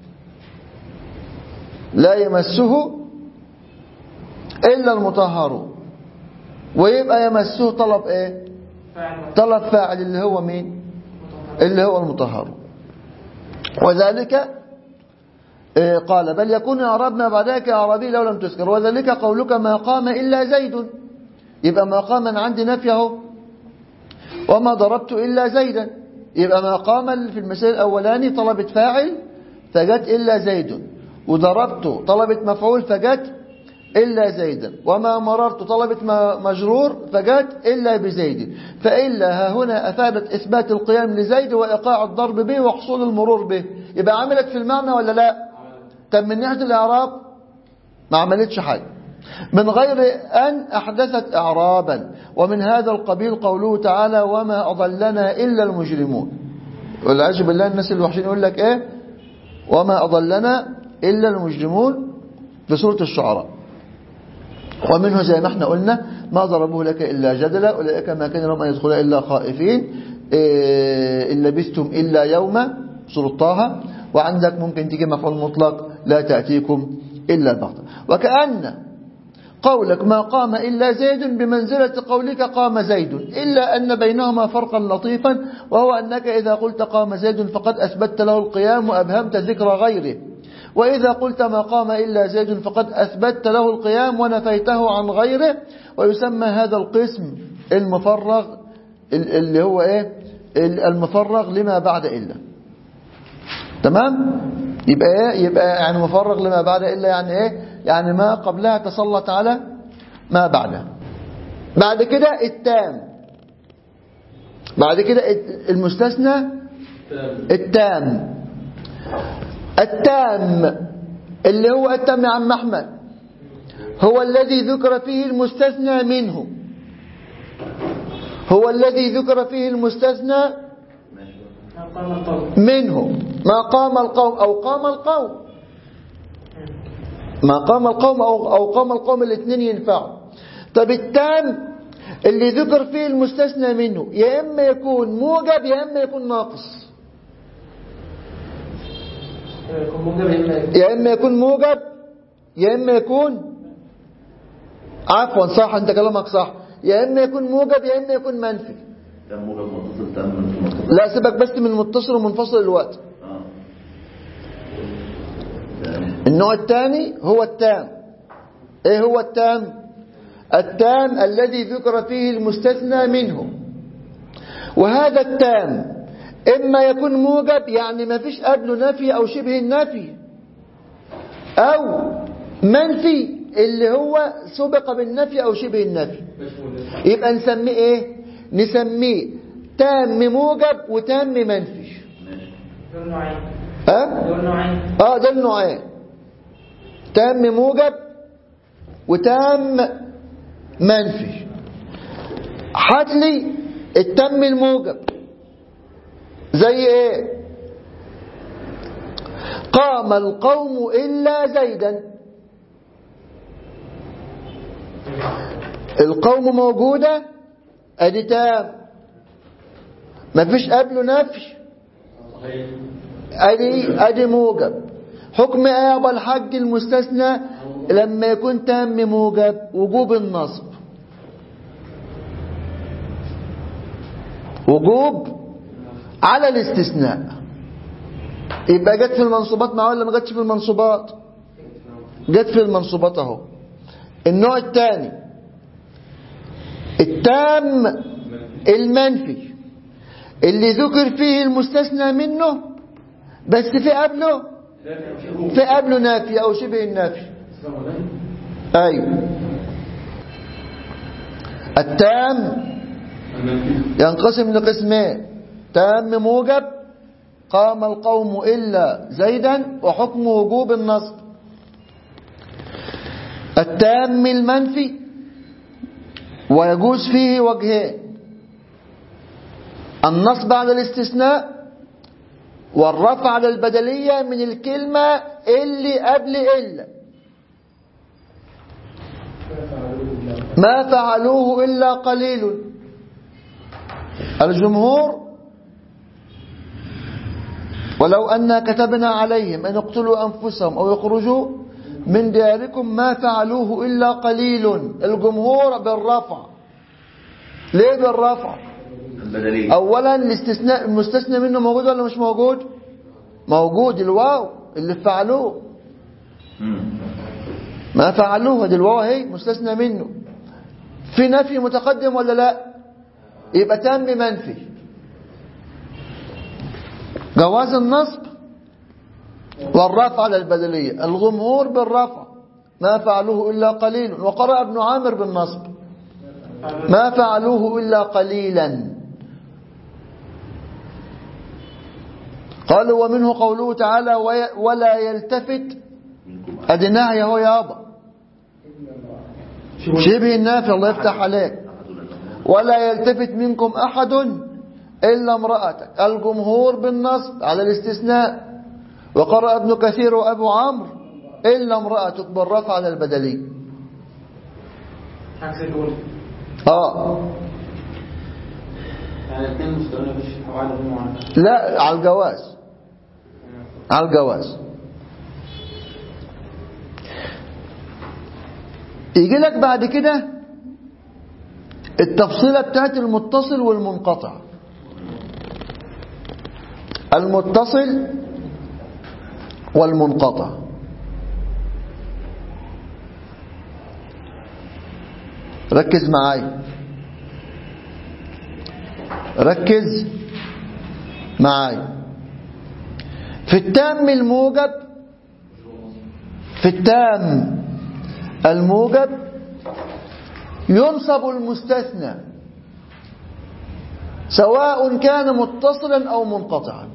لا يمسه إلا المطهرون ويبقى يمسه طلب إيه فاعل طلب فاعل اللي هو مين اللي هو المطهرون وذلك آه، قال بل يكون إعراب ما بعدها كإعرابي لو لم تذكر وذلك قولك ما قام إلا زيد يبقى ما قام من عندي نفيه وما ضربت إلا زيدا يبقى ما قام في المثال الأولاني طلبت فاعل فجت إلا زيد وضربت طلبت مفعول فجت إلا زيدا وما مررت طلبت م- مجرور فجت إلا بزيد فإلا ها هنا أفادت إثبات القيام لزيد وإيقاع الضرب به وحصول المرور به يبقى عملت في المعنى ولا لا طب من ناحية الإعراب ما عملتش حاجة من غير أن أحدثت إعرابا ومن هذا القبيل قوله تعالى وما أضلنا إلا المجرمون والعياذ بالله الناس الوحشين يقول لك إيه وما أضلنا إلا المجرمون في سورة الشعراء ومنه زي ما احنا قلنا ما ضربوه لك إلا جدلا أولئك ما كان لهم أن يدخلوا إلا خائفين إيه إن لبثتم إلا يوما سورة طه وعندك ممكن تيجي مفعول مطلق لا تأتيكم إلا بغتة وكأن قولك ما قام إلا زيد بمنزلة قولك قام زيد إلا أن بينهما فرقا لطيفا وهو أنك إذا قلت قام زيد فقد أثبتت له القيام وأبهمت ذكر غيره وإذا قلت ما قام إلا زيد فقد أثبتت له القيام ونفيته عن غيره ويسمى هذا القسم المفرغ ال- اللي هو إيه ال- المفرغ لما بعد إلا تمام يبقى إيه يبقى يعني مفرغ لما بعد إلا يعني إيه يعني ما قبلها تسلط على ما بعدها بعد كده التام بعد كده المستثنى التام التام اللي هو التام يا عم احمد هو الذي ذكر فيه المستثنى منه هو الذي ذكر فيه المستثنى قام القول منه ما قام القوم أو قام القوم ما قام القوم أو, أو قام القوم الاثنين ينفعوا طب التام اللي ذكر فيه المستثنى منه يا إما يكون موجب يا إما يكون ناقص يكون موجب إما يا إما يكون موجب يا إما يكون عفوا صح أنت كلامك صح يا إما يكون موجب يا إما يكون منفي كان موجب متصل تام منفي متصل لا سيبك بس من متصل ومنفصل الوقت اه النوع الثاني هو التام ايه هو التام التام الذي ذكر فيه المستثنى منه وهذا التام اما يكون موجب يعني ما فيش قبله نفي او شبه النفي او منفي اللي هو سبق بالنفي او شبه النفي يبقى نسميه ايه نسميه تام موجب وتام منفي دول نوعين ها دول نوعين اه ده النوعين تام موجب وتام منفي هات لي التم الموجب زي ايه قام القوم الا زيدا القوم موجوده ادي تام مفيش قبله نفي ادي ادي موجب حكم ايه يابا الحج المستثنى لما يكون تام موجب وجوب النصب وجوب على الاستثناء يبقى جت في المنصوبات معاه ولا ما جتش في المنصوبات جت في المنصوبات اهو النوع الثاني التام المنفي اللي ذكر فيه المستثنى منه بس في قبله في قبله نافي او شبه النافي ايوه التام ينقسم لقسمين تام موجب قام القوم إلا زيدا وحكم وجوب النصب التام المنفي ويجوز فيه وجهين النصب على الاستثناء والرفع على البدلية من الكلمة اللي قبل إلا ما فعلوه إلا قليل الجمهور ولو أن كتبنا عليهم أن يقتلوا أنفسهم أو يخرجوا من دياركم ما فعلوه إلا قليل الجمهور بالرفع ليه بالرفع البدلية أولا الاستثناء المستثنى منه موجود ولا مش موجود موجود الواو اللي فعلوه مم. ما فعلوه دي الواو اهي مستثنى منه في نفي متقدم ولا لا يبقى تم منفي جواز النصب والرفع على البدلية الجمهور بالرفع ما فعلوه إلا قليل وقرأ ابن عامر بالنصب ما فعلوه إلا قليلا قالوا ومنه قوله تعالى وي- ولا يلتفت منكم ادي نهي اهو يابا شبه النافع الله يفتح عليك ولا يلتفت منكم احد الا امراتك الجمهور بالنصب على الاستثناء وقرأ ابن كثير وابو عمرو الا امراتك بالرفع على البدلي عكس الأولى اه يعني الاثنين مستويين مفيش حوالي بينهم وعن لا على الجواز على الجواز يجي لك بعد كده التفصيلة بتاعت المتصل والمنقطع المتصل والمنقطع ركز معايا ركز معايا في التام الموجب في التام الموجب ينصب المستثنى سواء كان متصلا أو منقطعا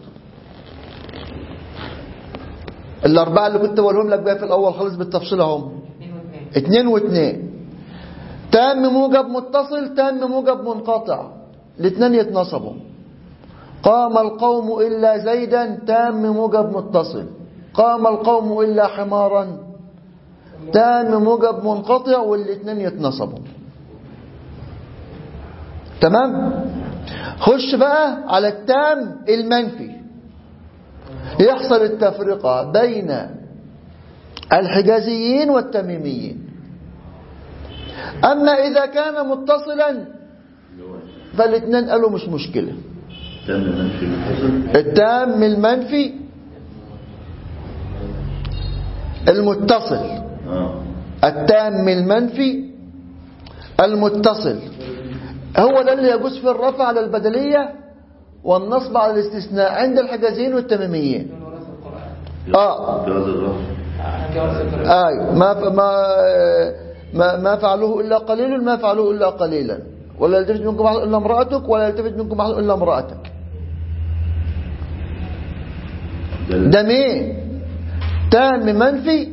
الأربعة اللي كنت بقولهم لك بقى في الأول خالص بالتفصيل هم اثنين واثنين اتنين واتنين تام موجب متصل تام موجب منقطع الاتنين يتنصبوا قام القوم إلا زيدا تام موجب متصل قام القوم إلا حمارا تام موجب منقطع والاتنين يتنصبوا تمام خش بقى على التام المنفي يحصل التفرقة بين الحجازيين والتميميين أما إذا كان متصلا فالاثنين قالوا مش مشكلة تم منفي متصل التام المنفي المتصل اه التام المنفي المتصل هو ده اللي يجوز في الرفع على البدلية والنصب على الاستثناء عند الحجازيين والتميميين وراث القرآن اه جواز الرفع عن جواز القرآن آه ما ما ما ما فعلوه إلا قليل ما فعلوه إلا قليلا ولا يلتفت منكم أحد إلا امرأتك ولا يلتفت منكم أحد إلا امرأتك ده ال- ده مين تام منفي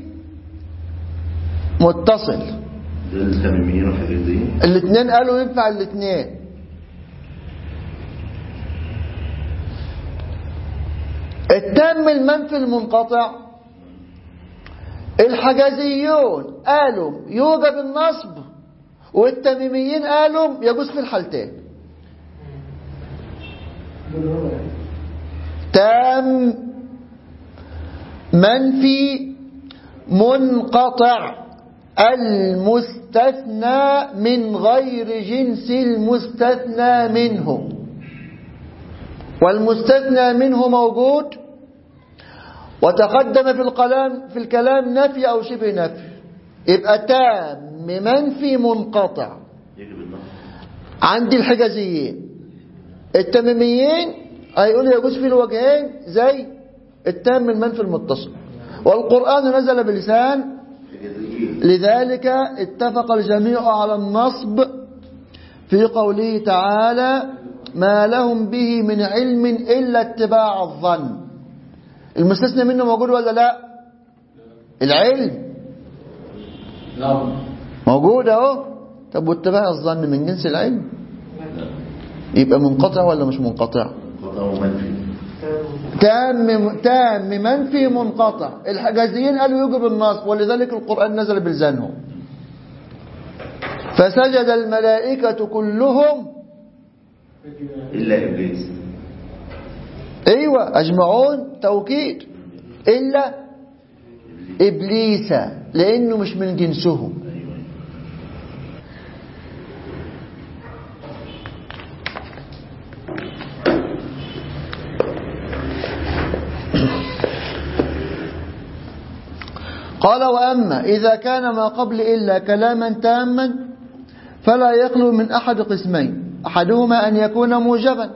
متصل ده التميميين والحجازيين الاثنين قالوا ينفع الاثنين التام المنفي المنقطع الحجازيون قالوا يوجب النصب والتميميين قالوا يجوز في الحالتين تام منفي منقطع المستثنى من غير جنس المستثنى منه والمستثنى منه موجود وتقدم في الكلام في الكلام نفي او شبه نفي يبقى تام منفي منقطع يجب النصب عند الحجازيين التميميين هيقولوا يجوز في الوجهين زي التام المنفي المتصل والقرآن نزل بلسان حجازيين لذلك اتفق الجميع على النصب في قوله تعالى ما لهم به من علم إلا اتباع الظن المستثنى منه موجود ولا لا العلم نعم موجود اهو طب واتباع الظن من جنس العلم يبقى منقطع ولا مش منقطع خطأ ومنفي تام تام منفي منقطع الحجازيين قالوا يجب النصب ولذلك القرآن نزل بلسانهم فسجد الملائكة كلهم إلا إبليس ايوه اجمعون توكيد الا ابليس لانه مش من جنسهم أيوة قال واما اذا كان ما قبل الا كلاما تاما فلا يخلو من احد قسمين احدهما ان يكون موجبا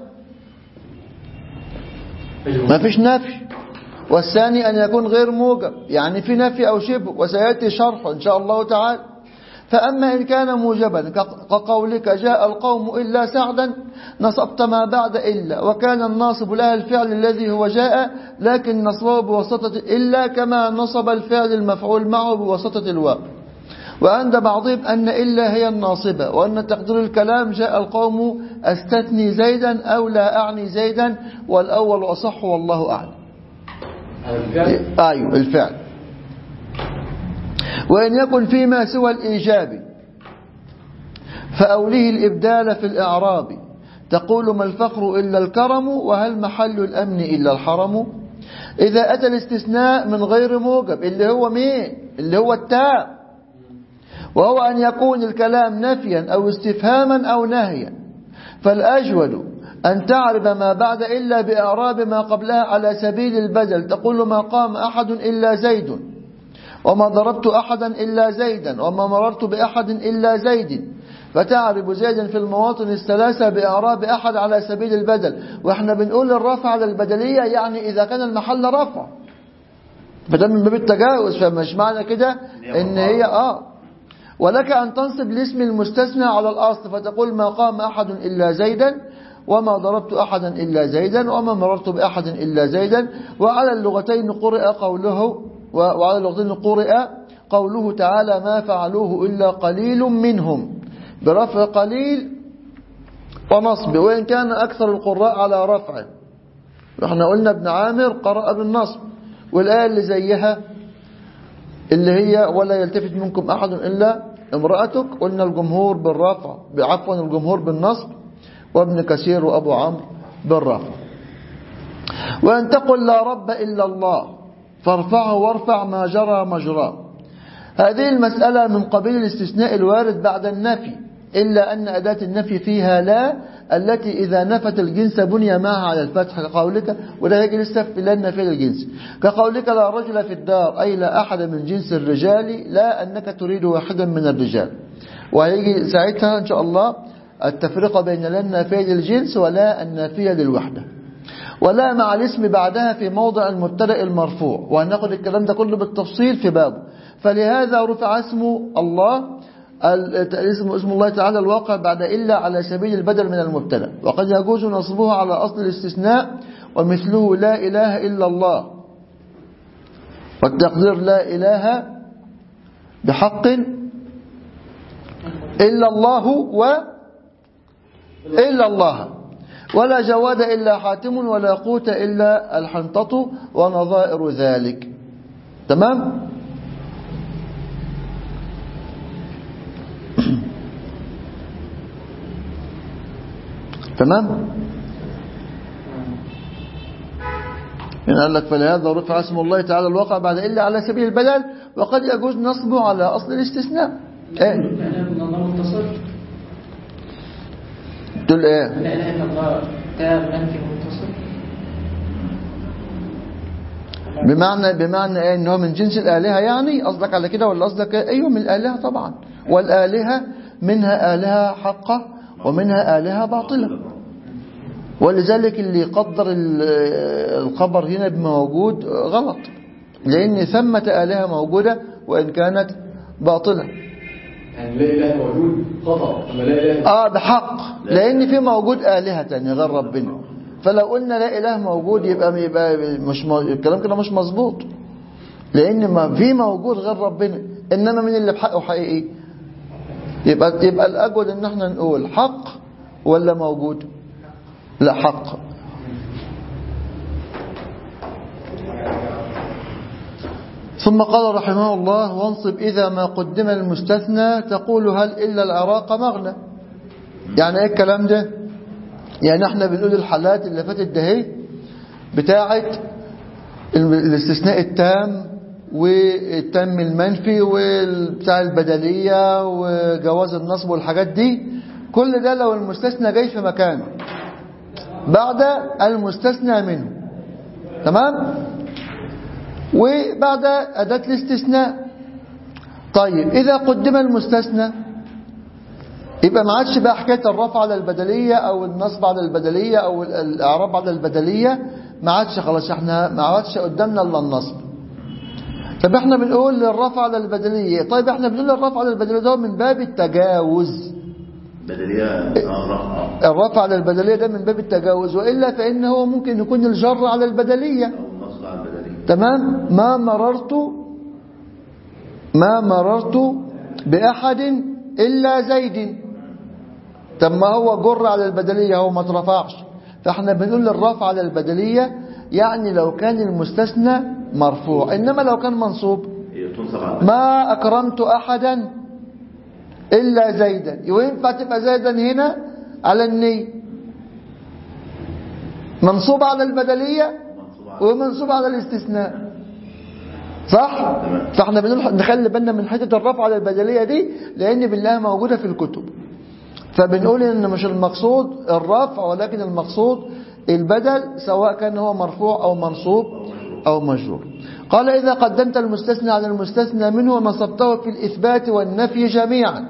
ما فيش نفي والثاني أن يكون غير موجب يعني في نفي أو شبه وسيأتي شرح إن شاء الله تعالى فأما إن كان موجبا كق- كقولك جاء القوم إلا سعدا نصبت ما بعد إلا وكان الناصب لها الفعل الذي هو جاء لكن نصبه بواسطة إلا كما نصب الفعل المفعول معه بواسطة الواو وعند بعضهم أن إلا هي الناصبة وأن تقدير الكلام جاء القوم أستثني زيدا أو لا أعني زيدا والأول أصح والله أعلم أيوه الفعل وإن يكن فيما سوى الإيجاب فأوليه الإبدال في الإعراب تقول ما الفخر إلا الكرم وهل محل الأمن إلا الحرم إذا أتى الاستثناء من غير موجب اللي هو مين اللي هو التاء وهو أن يكون الكلام نفيا أو استفهاما أو نهيا فالأجود أن تعرب ما بعد إلا بإعراب ما قبلها على سبيل البدل تقول ما قام أحد إلا زيد وما ضربت أحدا إلا زيدا وما مررت بأحد إلا زيد فتعرب زيدا في المواطن الثلاثة بإعراب أحد على سبيل البدل وإحنا بنقول الرفع على البدلية يعني إذا كان المحل رفع فده من باب التجاوز فمش معنى كده إن هي آه ولك أن تنصب الاسم المستثنى على الأصل فتقول ما قام أحد إلا زيدا وما ضربت أحدا إلا زيدا وما مررت بأحد إلا زيدا وعلى اللغتين قرئ قوله وعلى اللغتين قرئ قوله تعالى ما فعلوه إلا قليل منهم برفع قليل ونصب وإن كان أكثر القراء على رفع احنا قلنا ابن عامر قرأ بالنصب والآية اللي زيها اللي هي ولا يلتفت منكم أحد إلا امرأتك قلنا الجمهور بالرفع عفوا الجمهور بالنصب وابن كثير وأبو عمرو بالرفع وأن تقل لا رب إلا الله فارفعه وارفع ما جرى مجراه هذه المسألة من قبيل الاستثناء الوارد بعد النفي إلا أن أداة النفي فيها لا التي إذا نفت الجنس بني معها على الفتح كقولك وده يجي لسه في لن في الجنس كقولك لا رجل في الدار أي لا أحد من جنس الرجال لا أنك تريد واحدا من الرجال وهيجي ساعتها إن شاء الله التفرقة بين لا النافية للجنس ولا النافية للوحدة ولا مع الاسم بعدها في موضع المبتدا المرفوع وهناخد الكلام ده كله بالتفصيل في بابه فلهذا رفع اسم الله ال- اسم اسم الله تعالى الواقع بعد إلا على سبيل البدل من المبتدا وقد يجوز نصبه على أصل الاستثناء ومثله لا إله إلا الله والتقدير لا إله بحق إلا الله و إلا الله ولا جواد إلا حاتم ولا قوت إلا الحنطة ونظائر ذلك تمام تمام إن قال لك فلهذا رفع اسم الله تعالى الواقع بعد إلا على سبيل البدل وقد يجوز نصبه على أصل الاستثناء إيه كلام من الله متصل تقول إيه لا اله الا الله ده منفي متصل بمعنى بمعنى ايه ان هو من جنس الالهه يعني قصدك على كده ولا قصدك إيه؟ ايوه من الالهه طبعا والالهه منها الهه حقه ومنها الهه باطله ولذلك اللي يقدر ال- الخبر هنا بموجود غلط لان ثمه الهه موجوده وان كانت باطله يعني لا اله موجود خطا اما لا اله اه بحق لان في موجود الهه تانية غير ربنا فلو قلنا لا اله موجود يبقى يبقى مش م... الكلام كده مش مظبوط لان ما في موجود غير ربنا انما من اللي بحقه حقيقي يبقى يبقى الاجود ان احنا نقول حق ولا موجود لا حق ثم قال رحمه الله وانصب إذا ما قدم المستثنى تقول هل إلا العراق مغنى يعني ايه الكلام ده يعني احنا بنقول الحالات اللي فاتت ده هي بتاعه الاستثناء التام والتام المنفي وبتاع البدلية وجواز النصب والحاجات دي كل ده لو المستثنى جاي في مكانه بعد المستثنى منه تمام وبعد أداة الاستثناء طيب إذا قدم المستثنى يبقى ما عادش بقى حكاية الرفع على البدلية أو النصب على البدلية أو الإعراب على البدلية ما عادش خلاص احنا ما عادش قدامنا إلا النصب طب احنا بنقول للرفع على البدلية طيب احنا بنقول للرفع على البدلية ده من باب التجاوز بدلية اه رفع الرفع على البدلية ده من باب التجاوز وإلا فإنه ممكن يكون الجر على البدلية او النصب على البدلية تمام ما مررت ما مررت بأحد إلا زيد طب ما هو جر على البدلية هو ما اترفعش فاحنا بنقول الرفع على البدلية يعني لو كان المستثنى مرفوع إنما لو كان منصوب هي تنصب على البدلية ما أكرمت أحدا إلا زيدا وينفع تبقى زيدا هنا على النية منصوب على البدلية منصوب على ومنصوب على الاستثناء صح تمام. فاحنا بنقول نخلي بالنا من حته الرفع على البدليه دي لان بالله موجوده في الكتب فبنقول ان مش المقصود الرفع ولكن المقصود البدل سواء كان هو مرفوع او منصوب او مجرور قال اذا قدمت المستثنى على المستثنى منه ونصبته في الاثبات والنفي جميعا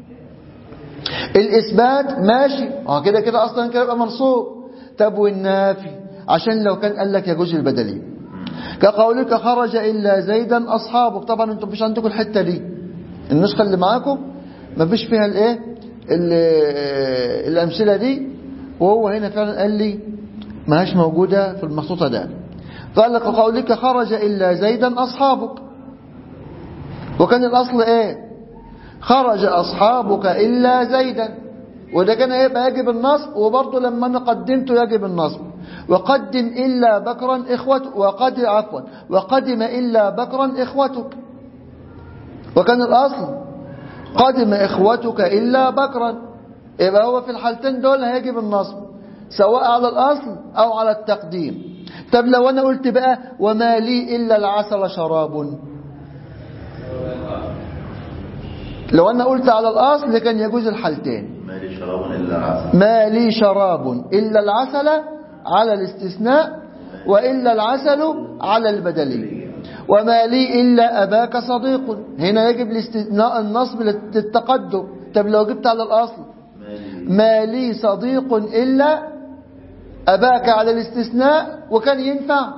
الاثبات ماشي اه كده كده اصلا كده يبقى منصوب طب والنافي عشان لو كان قال لك يجوز البدليه كقولك خرج إلا زيدا أصحابك طبعا انتم مش عندكم الحتة دي النسخة اللي معاكم ما فيش فيها الايه ال- الأمثلة دي وهو هنا فعلا قال لي ما هيش موجودة في المخطوطة ده قال لك قولك خرج إلا زيدا أصحابك وكان الأصل ايه خرج أصحابك إلا زيدا وده كان يبقى يجب النصب وبرضه لما انا قدمته يجب النصب وقدم إلا بكرا إخوتك وقد عفوا وقدم إلا بكرا إخوتك وكان الأصل قدم إخوتك إلا بكرا يبقى هو في الحالتين دول هيجب النصب سواء على الأصل أو على التقديم طب لو أنا قلت بقى وما لي إلا العسل شراب لو أنا قلت على الأصل كان يجوز الحالتين ما ما لي شراب إلا العسل ما لي شراب إلا العسل على الاستثناء وإلا العسل على البدلي وما لي إلا أباك صديق هنا يجب الاستثناء النصب للتقدم طب لو جبت على الأصل ما لي ما لي صديق إلا أباك على الاستثناء وكان ينفع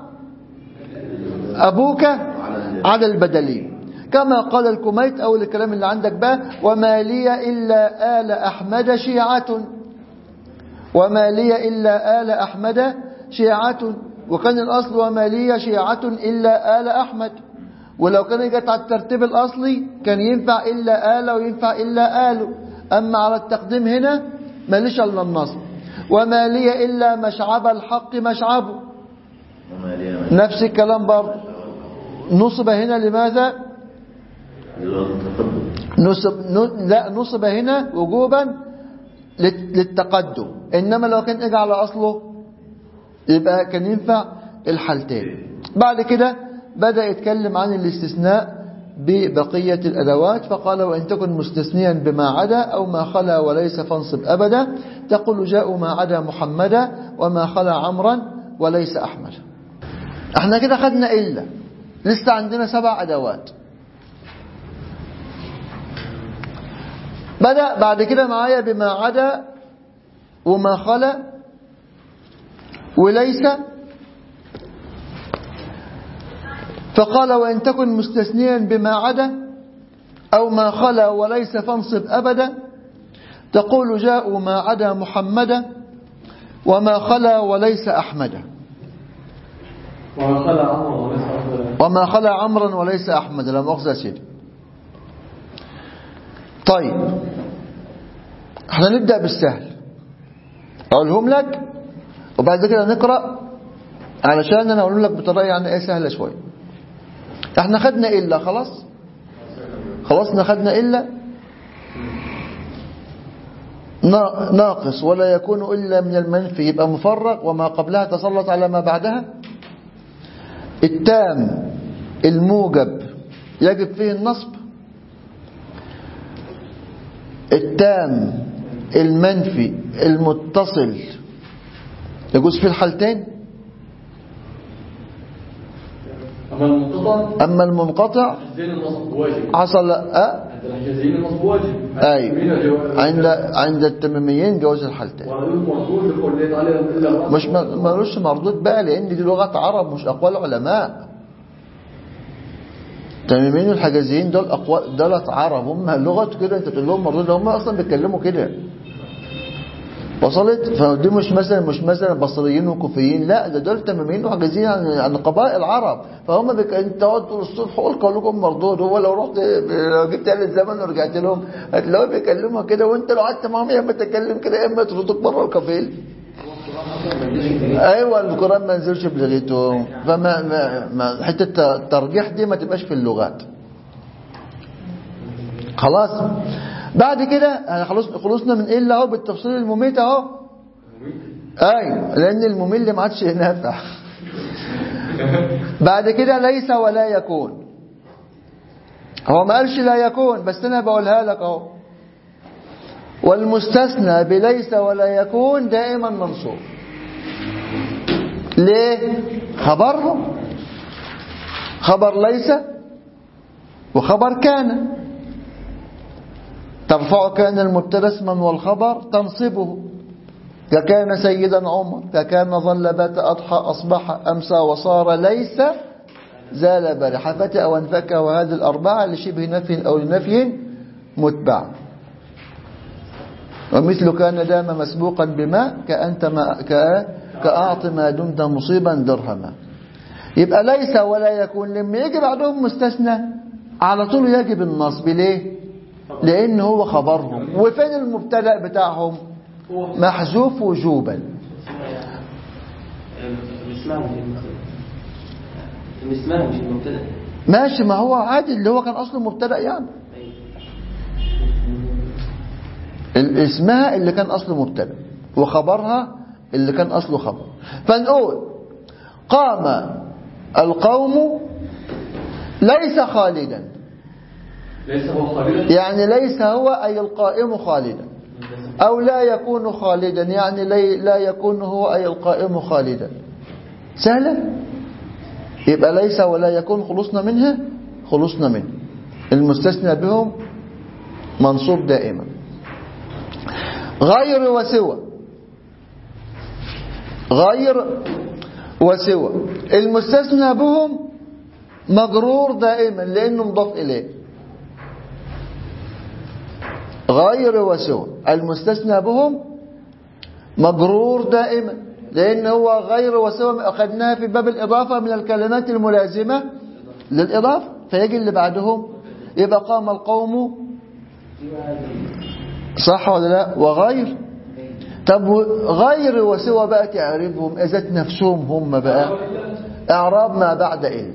أبوك على البدلي كما قال الكميت أو الكلام اللي عندك بقى وما لي إلا آل أحمد شيعة وما لي إلا آل أحمد شيعة وكان الأصل وما لي شيعة إلا آل أحمد ولو كان جت على الترتيب الأصلي كان ينفع إلا آل وينفع إلا آل أما على التقديم هنا ماليش إلا النصب وما لي إلا مشعب الحق مشعبه وما لي نفس الكلام برضه نصب هنا لماذا التقدم نصب ن- لا نصب هنا وجوبا لل- للتقدم إنما لو كان اجى على أصله يبقى كان ينفع الحالتين بعد كده بدأ يتكلم عن الاستثناء ببقية الأدوات فقال وإن تكن مستثنيا بما عدا أو ما خلا وليس فانصب أبدا تقول جاءوا ما عدا محمدا وما خلا عمرا وليس أحمد احنا كده خدنا إلا لسه عندنا سبع أدوات بدأ بعد كده معايا بما عدا وما خلا وليس فقال وإن تكن مستثنيا بما عدا أو ما خلا وليس فانصب أبدا تقول جاءوا ما عدا محمدا وما خلا وليس أحمدا ومن خلع عمره وليس أفضل وما خلا عمرا وليس أحمد لا مؤاخذة يا سيدي طيب احنا نبدأ بالسهل أقولهم لك وبعد كده نقرأ علشان أنا أقول لك بطريقة يعني إيه سهلة شوية احنا خدنا إلا خلاص خلاص خدنا إلا نا- ناقص ولا يكون إلا من المنفي يبقى مفرق وما قبلها تسلط على ما بعدها التام الموجب يجب فيه النصب التام المنفي المتصل يجوز فيه الحالتين أما المنقطع أما المنقطع حجزين النصب واجب حصل أه؟ عند الحجازيين النصب واجب أيوة عند عند التميميين جواز الحالتين وعلى مردود لقول عليهم إلا الرأس مش م- ملوش مردود بقى لأن دي لغة عرب مش أقوال علماء التميميين والحجازيين دول أقوال دولة عرب هم لغة كده أنت تقول لهم مردود هم أصلا بيتكلموا كده وصلت فدي مش مثلا مش مثلا بصريين وكوفيين لا ده دول تميميين وحجازيين عن, عن قبائل عرب فهم بك... انت تقعد طول الصبح قول قولكم مردود هو لو رحت لو جبت آلة الزمن ورجعت لهم هتلاقوا بيكلموا كده وانت لو قعدت معاهم يا اما تتكلم كده يا اما تردوك بره الكافيه ايوه القران ما نزلش بلغته فما ما ما حته الترجيح دي ما تبقاش في اللغات خلاص بعد كده انا خلاص خلصنا من ايه اللي اهو بالتفصيل المميت اهو ايوه لان الممل ما عادش نافع بعد كده ليس ولا يكون هو ما قالش لا يكون بس انا بقولها لك اهو والمستثنى بليس ولا يكون دائما منصوب ليه خبرهم خبر ليس وخبر كان ترفع كان المبتدا اسما والخبر تنصبه ككان سيدا عمر ككان ظل بات أضحى أصبح أمسى وصار ليس زال برح فتأ وانفك وهذه الأربعة لشبه نفي أو لنفي متبع ومثل كان دام مسبوقا بما كأنت ما كأ كأعط ما دمت مصيبا درهما يبقى ليس ولا يكون لما يجي بعدهم مستثنى على طول يجب النصب ليه لأن هو خبرهم وفين المبتدا بتاعهم محذوف وجوبا اسمها مش المبتدا اسمها مش المبتدا ماشي ما هو عادي اللي هو كان أصله مبتدا يعني ال- اسمها اللي كان أصله مبتدا وخبرها اللي كان أصله خبر فنقول قام القوم ليس خالدا ليس هو خالدا يعني ليس هو أي القائم خالدا أو لا يكون خالدا يعني لا- لا يكون هو أي القائم خالدا سهلة يبقى ليس ولا يكون خلصنا منها خلصنا منه المستثنى بهم منصوب دائما غير وسوى غير وسوى المستثنى بهم مجرور دائما لأنه مضاف إليه غير وسوى المستثنى بهم مجرور دائما لأن هو غير وسوى أخذناها في باب الإضافة من الكلمات الملازمة للإضافة فيجي اللي بعدهم يبقى قام القوم صح ولا لا وغير طب غير وسوى بقى تعرفهم ذات نفسهم هم بقى اعراب ما بعد الا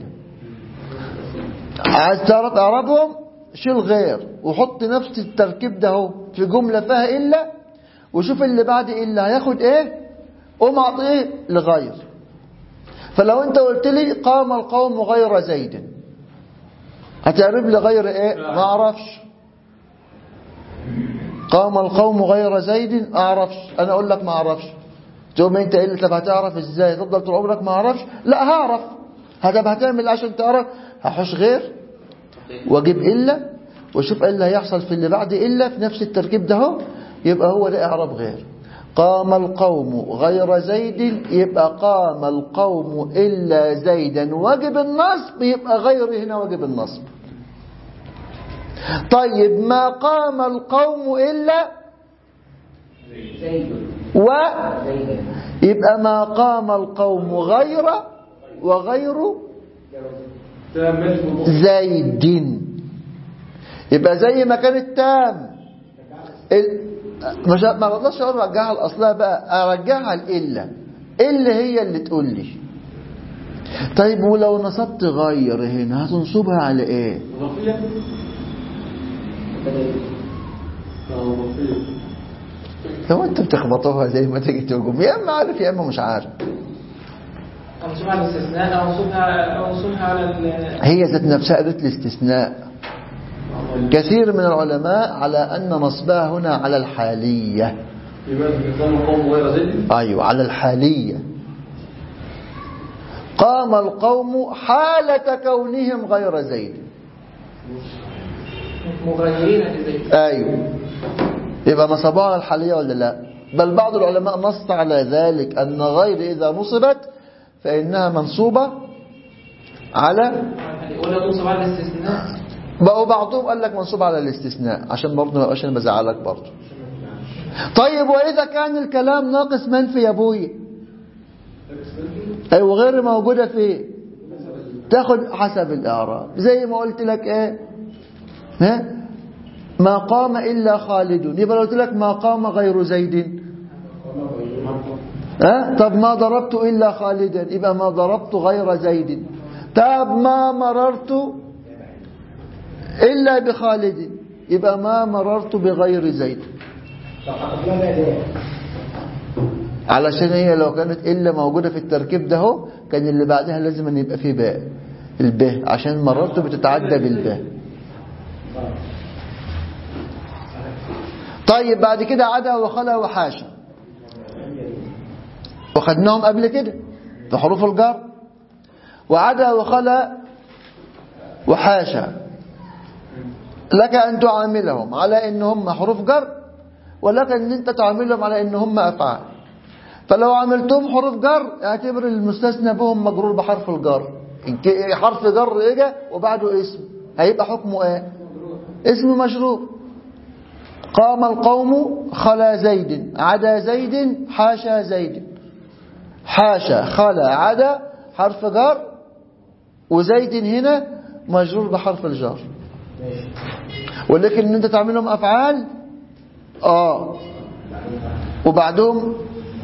عايز تعرف اعرابهم شيل غير وحط نفس التركيب ده اهو في جمله فيها الا وشوف اللي بعد الا هياخد ايه قوم اعطيه لغير فلو انت قلت لي قام القوم غير زيد هتعرف لي غير ايه ما اعرفش قام القوم غير زيد اعرفش انا اقول لك ما اعرفش تقوم انت قايل لي طب هتعرف ازاي تفضل طول عمرك ما اعرفش لا هعرف هتبقى هتعمل عشان تعرف هحوش غير واجيب الا واشوف ايه اللي هيحصل في اللي بعد الا في نفس التركيب ده اهو يبقى هو ده اعراب غير قام القوم غير زيد يبقى قام القوم الا زيدا واجب النصب يبقى غير هنا واجب النصب طيب ما قام القوم إلا و يبقى ما قام القوم غير وغير تمام ماشي موضوع. زيد يبقى زي ما كانت تام ال... مش ما رضاش اقول رجعها لاصلها بقى ارجعها لإلا إلا هي اللي تقول لي طيب ولو نصبت غير هنا هتنصبها على ايه ظرفية اه ظرفية هو انتوا بتخبطوها زي ما تيجي تقوم يا اما عارف يا اما مش عارف منصوبها على الاستثناء او منصوبها او منصوبها على ال- هي ذات نفسها قالت الاستثناء كثير من العلماء على أن نصبها هنا على الحالية يبقى نظام القوم غير زيد أيوة على الحالية قام القوم حالة كونهم غير زيد مغيرين لزيد أيوة يبقى نصبوها على الحالية ولا لا بل بعض العلماء نص على ذلك أن غير إذا نصبت فإنها منصوبة على ولا تنصب على الاستثناء بقوا بعضهم قال لك منصوب على الاستثناء عشان برضه ما يبقاش انا بزعلك برضه طيب واذا كان الكلام ناقص منفي يا ابويا ايوه غير موجوده فيه تاخد حسب الاعراب زي ما قلت لك ايه ها ما قام الا خالد يبقى لو قلت لك ما قام غير زيد ها طب ما ضربت الا خالدا يبقى ما ضربت غير زيد طب ما مررت إلا بخالد يبقى ما مررت بغير زيد طب حطيت لها بقى ده علشان هي لو كانت إلا موجودة في التركيب ده هو كان اللي بعدها لازم أن يبقى فيه باء الباء عشان مررت بتتعدى بالباء طيب بعد كده عدا وخلا وحاشا وخدناهم قبل كده في حروف الجر وعدا وخلا وحاشا لك أن تعاملهم على إن هم حروف جر ولك أن أنت تعاملهم على إن هم أفعال فلو عملتهم حروف جر اعتبر المستثنى بهم مجرور بحرف الجر إن ك- حرف جر إجا وبعده اسم هيبقى حكمه إيه اسم مشروع قام القوم خلا زيد عدا زيد حاشا زيد حاشا خلا عدا حرف جر وزيد هنا مجرور بحرف الجر ولكن ان انت تعملهم افعال اه وبعدهم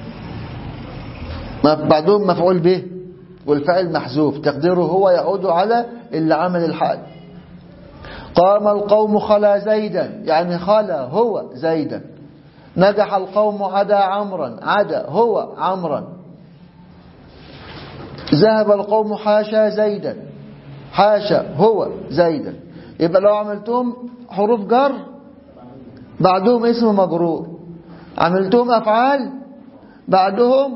ما- بعدهم مفعول به والفعل محذوف تقديره هو يعود على اللي عمل الحال قام القوم خلا زيدا يعني خلا هو زيدا نجح القوم عدا عمرا عدا هو عمرا ذهب القوم حاشا زيدا حاشا هو زيدا يبقى لو عملتهم حروف جر بعدهم اسم مجرور عملتهم أفعال بعدهم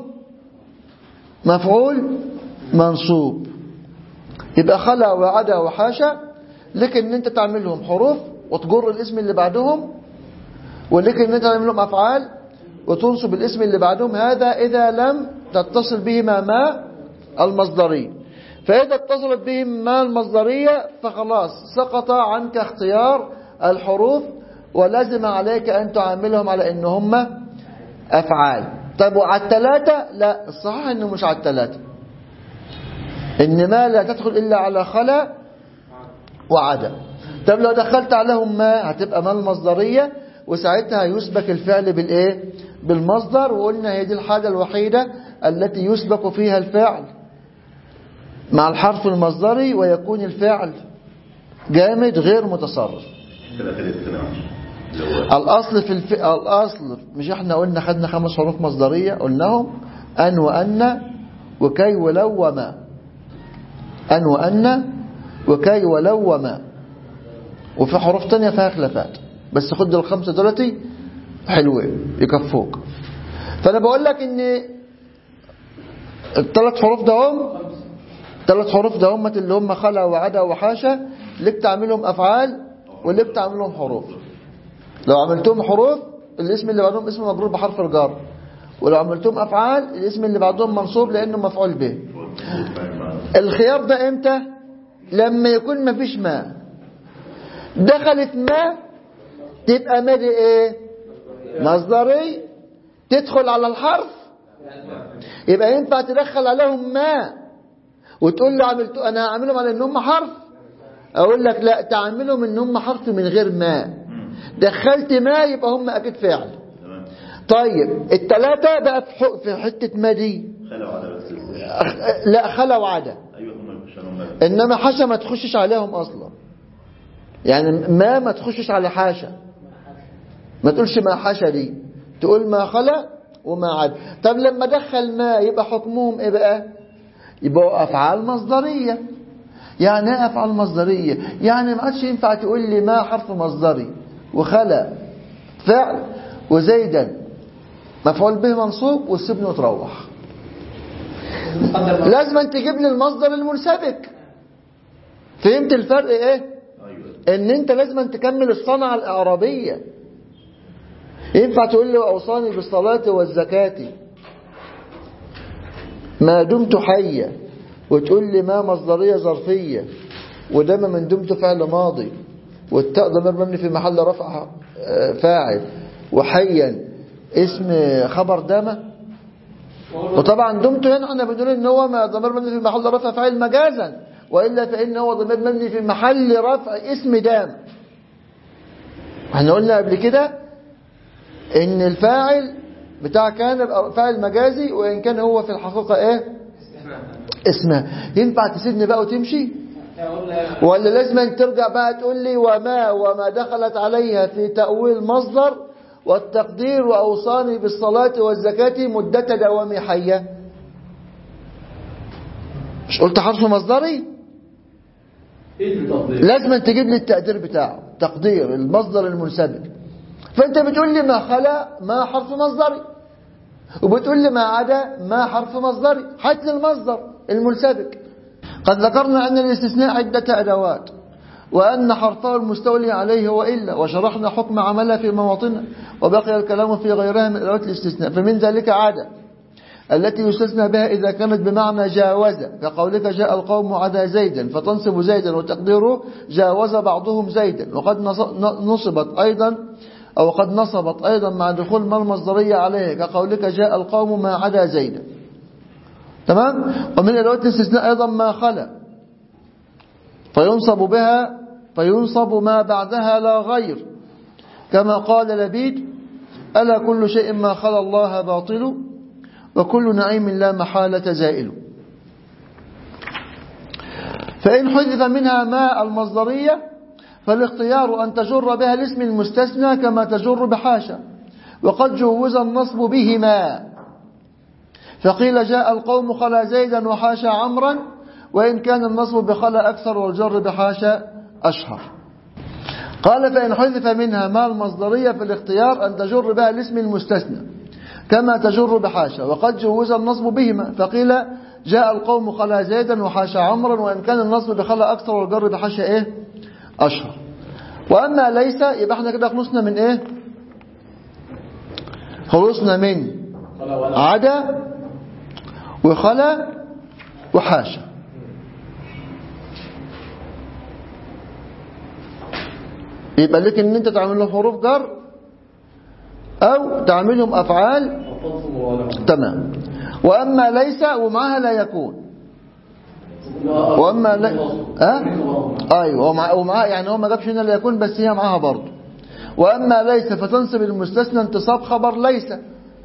مفعول منصوب يبقى خلا وعدا وحاشا لك ان انت تعملهم حروف وتجر الاسم اللي بعدهم ولك ان انت تعملهم افعال وتنصب الاسم اللي بعدهم هذا اذا لم تتصل بهما ما المصدرية فاذا اتصلت بهم ما المصدرية فخلاص سقط عنك اختيار الحروف ولازم عليك ان تعاملهم على ان هم افعال طيب وعلى الثلاثة لا الصحيح انه مش على الثلاثة ان ما لا تدخل الا على خلا وعدا طب لو دخلت عليهم ما هتبقى ما المصدرية وساعتها يسبك الفعل بالايه بالمصدر وقلنا هي دي الحاجة الوحيدة التي يسبق فيها الفعل مع الحرف المصدري ويكون الفعل جامد غير متصرف كده كده كده اللي هو الأصل في الف... الأصل مش احنا قلنا خدنا خمس حروف مصدرية قلناهم أن وأن وكي ولو وما أن وأن وكي ولو وما وفي حروف تانية فيها خلافات بس خد الخمسة دولتي حلوين يكفوك فأنا بقول لك إن الثلاث حروف ده هم ثلاث حروف ده هم اللي هم خلا وعدا وحاشا لك تعملهم أفعال ولك تعملهم حروف لو عملتهم حروف الاسم اللي بعدهم اسم مجرور بحرف الجر ولو عملتهم أفعال الاسم اللي بعدهم منصوب لأنه مفعول به الخيار ده امتى لما يكون مفيش ما دخلت ما تبقى ما دي ايه مصدري تدخل على الحرف يبقى ينفع تدخل عليهم ما وتقول لي عملت انا هعملهم على ان هم حرف اقول لك لا تعملهم ان هم حرف من غير ما دخلت ما يبقى هم اكيد فعل تمام طيب الثلاثه بقى في حق- في حته ما دي خلوا على بس أخ- لا خلا وعدا ايوه هم عشان هم انما حاشا ما تخشش عليهم اصلا يعني ما ما تخشش على حاشا ما تقولش ما حاشا دي تقول ما خلا وما عدا طب لما دخل ما يبقى حكمهم ايه بقى يبقوا افعال مصدريه يعني ايه افعال مصدريه يعني ما عادش ينفع تقول لي ما حرف مصدري وخلا فعل وزيدا مفعول به منصوب والسبن وتروح مقدر لازم أن تجيب لي المصدر المنسبك فهمت الفرق ايه ايوه ان انت لازم أن تكمل الصنعة الاعرابية ينفع تقول لي اوصاني بالصلاة والزكاة ما دمت حيا وتقول لي ما مصدرية ظرفية وده ما من دمت فعل ماضي والتاء ضمير مبني في محل رفع آه، فاعل وحيا اسم خبر دامه وطبعا دمت هنا احنا بنقول ان هو ما ضمير مبني في محل رفع فاعل مجازا والا فان هو ضمير مبني في محل رفع اسم دام احنا قلنا قبل كده ان الفاعل بتاع كان يبقى فاعل مجازي وان كان هو في الحقيقه ايه اسمه ينفع تسيبني بقى وتمشي ولا لازم أن ترجع بقى تقول لي وما وما دخلت عليها في تأويل مصدر والتقدير وأوصاني بالصلاة والزكاة مدة دوام حية مش قلت حرف مصدري ايه التفضيل لازم أن تجيب لي التقدير بتاعه تقدير المصدر المنسبك فأنت بتقول لي ما خلا ما حرف مصدري وبتقول لي ما عدا ما حرف مصدري هات لي المصدر المنسبك قد ذكرنا أن الاستثناء عدة أدوات وأن حرفه المستولي عليه هو إلا وشرحنا حكم عملها في مواطنها وبقي الكلام في غيرها من أدوات الاستثناء فمن ذلك عادة التي يستثنى بها إذا كانت بمعنى جاوز كقولك جاء القوم عدا زيدا فتنصب زيدا وتقديره جاوز بعضهم زيدا وقد نص- نصبت أيضا أو قد نصبت أيضا مع دخول ما المصدرية عليه كقولك جاء القوم ما عدا زيدا تمام ومن أدوات الاستثناء أيضا ما خلا فينصب بها فينصب ما بعدها لا غير كما قال لبيد ألا كل شيء ما خلا الله باطل وكل نعيم لا محالة زائل فإن حذف منها ما المصدرية فالاختيار أن تجر بها الاسم المستثنى كما تجر بحاشا وقد جوز النصب بهما فقيل جاء القوم خلا زيدا وحاشا عمرا وإن كان النصب بخلا أكثر والجر بحاشا أشهر قال فإن حذف منها ما المصدرية في الاختيار أن تجر بها الاسم المستثنى كما تجر بحاشا وقد جوز النصب بهما فقيل جاء القوم خلا زيدا وحاشا عمرا وإن كان النصب بخلا أكثر والجر بحاشا إيه أشهر وأما ليس يبقى احنا كده خلصنا من إيه خلصنا من خلا ولا عدا وخلا وحاشا يبقى لك ان انت تعمل لهم حروف جر او تعملهم افعال وتنصب ولا تمام واما ليس ومعها لا يكون واما لا ها ايوه ومع ومعها يعني هو ما جابش هنا لا يكون بس هي معاها برضه واما ليس فتنصب المستثنى انتصاب خبر ليس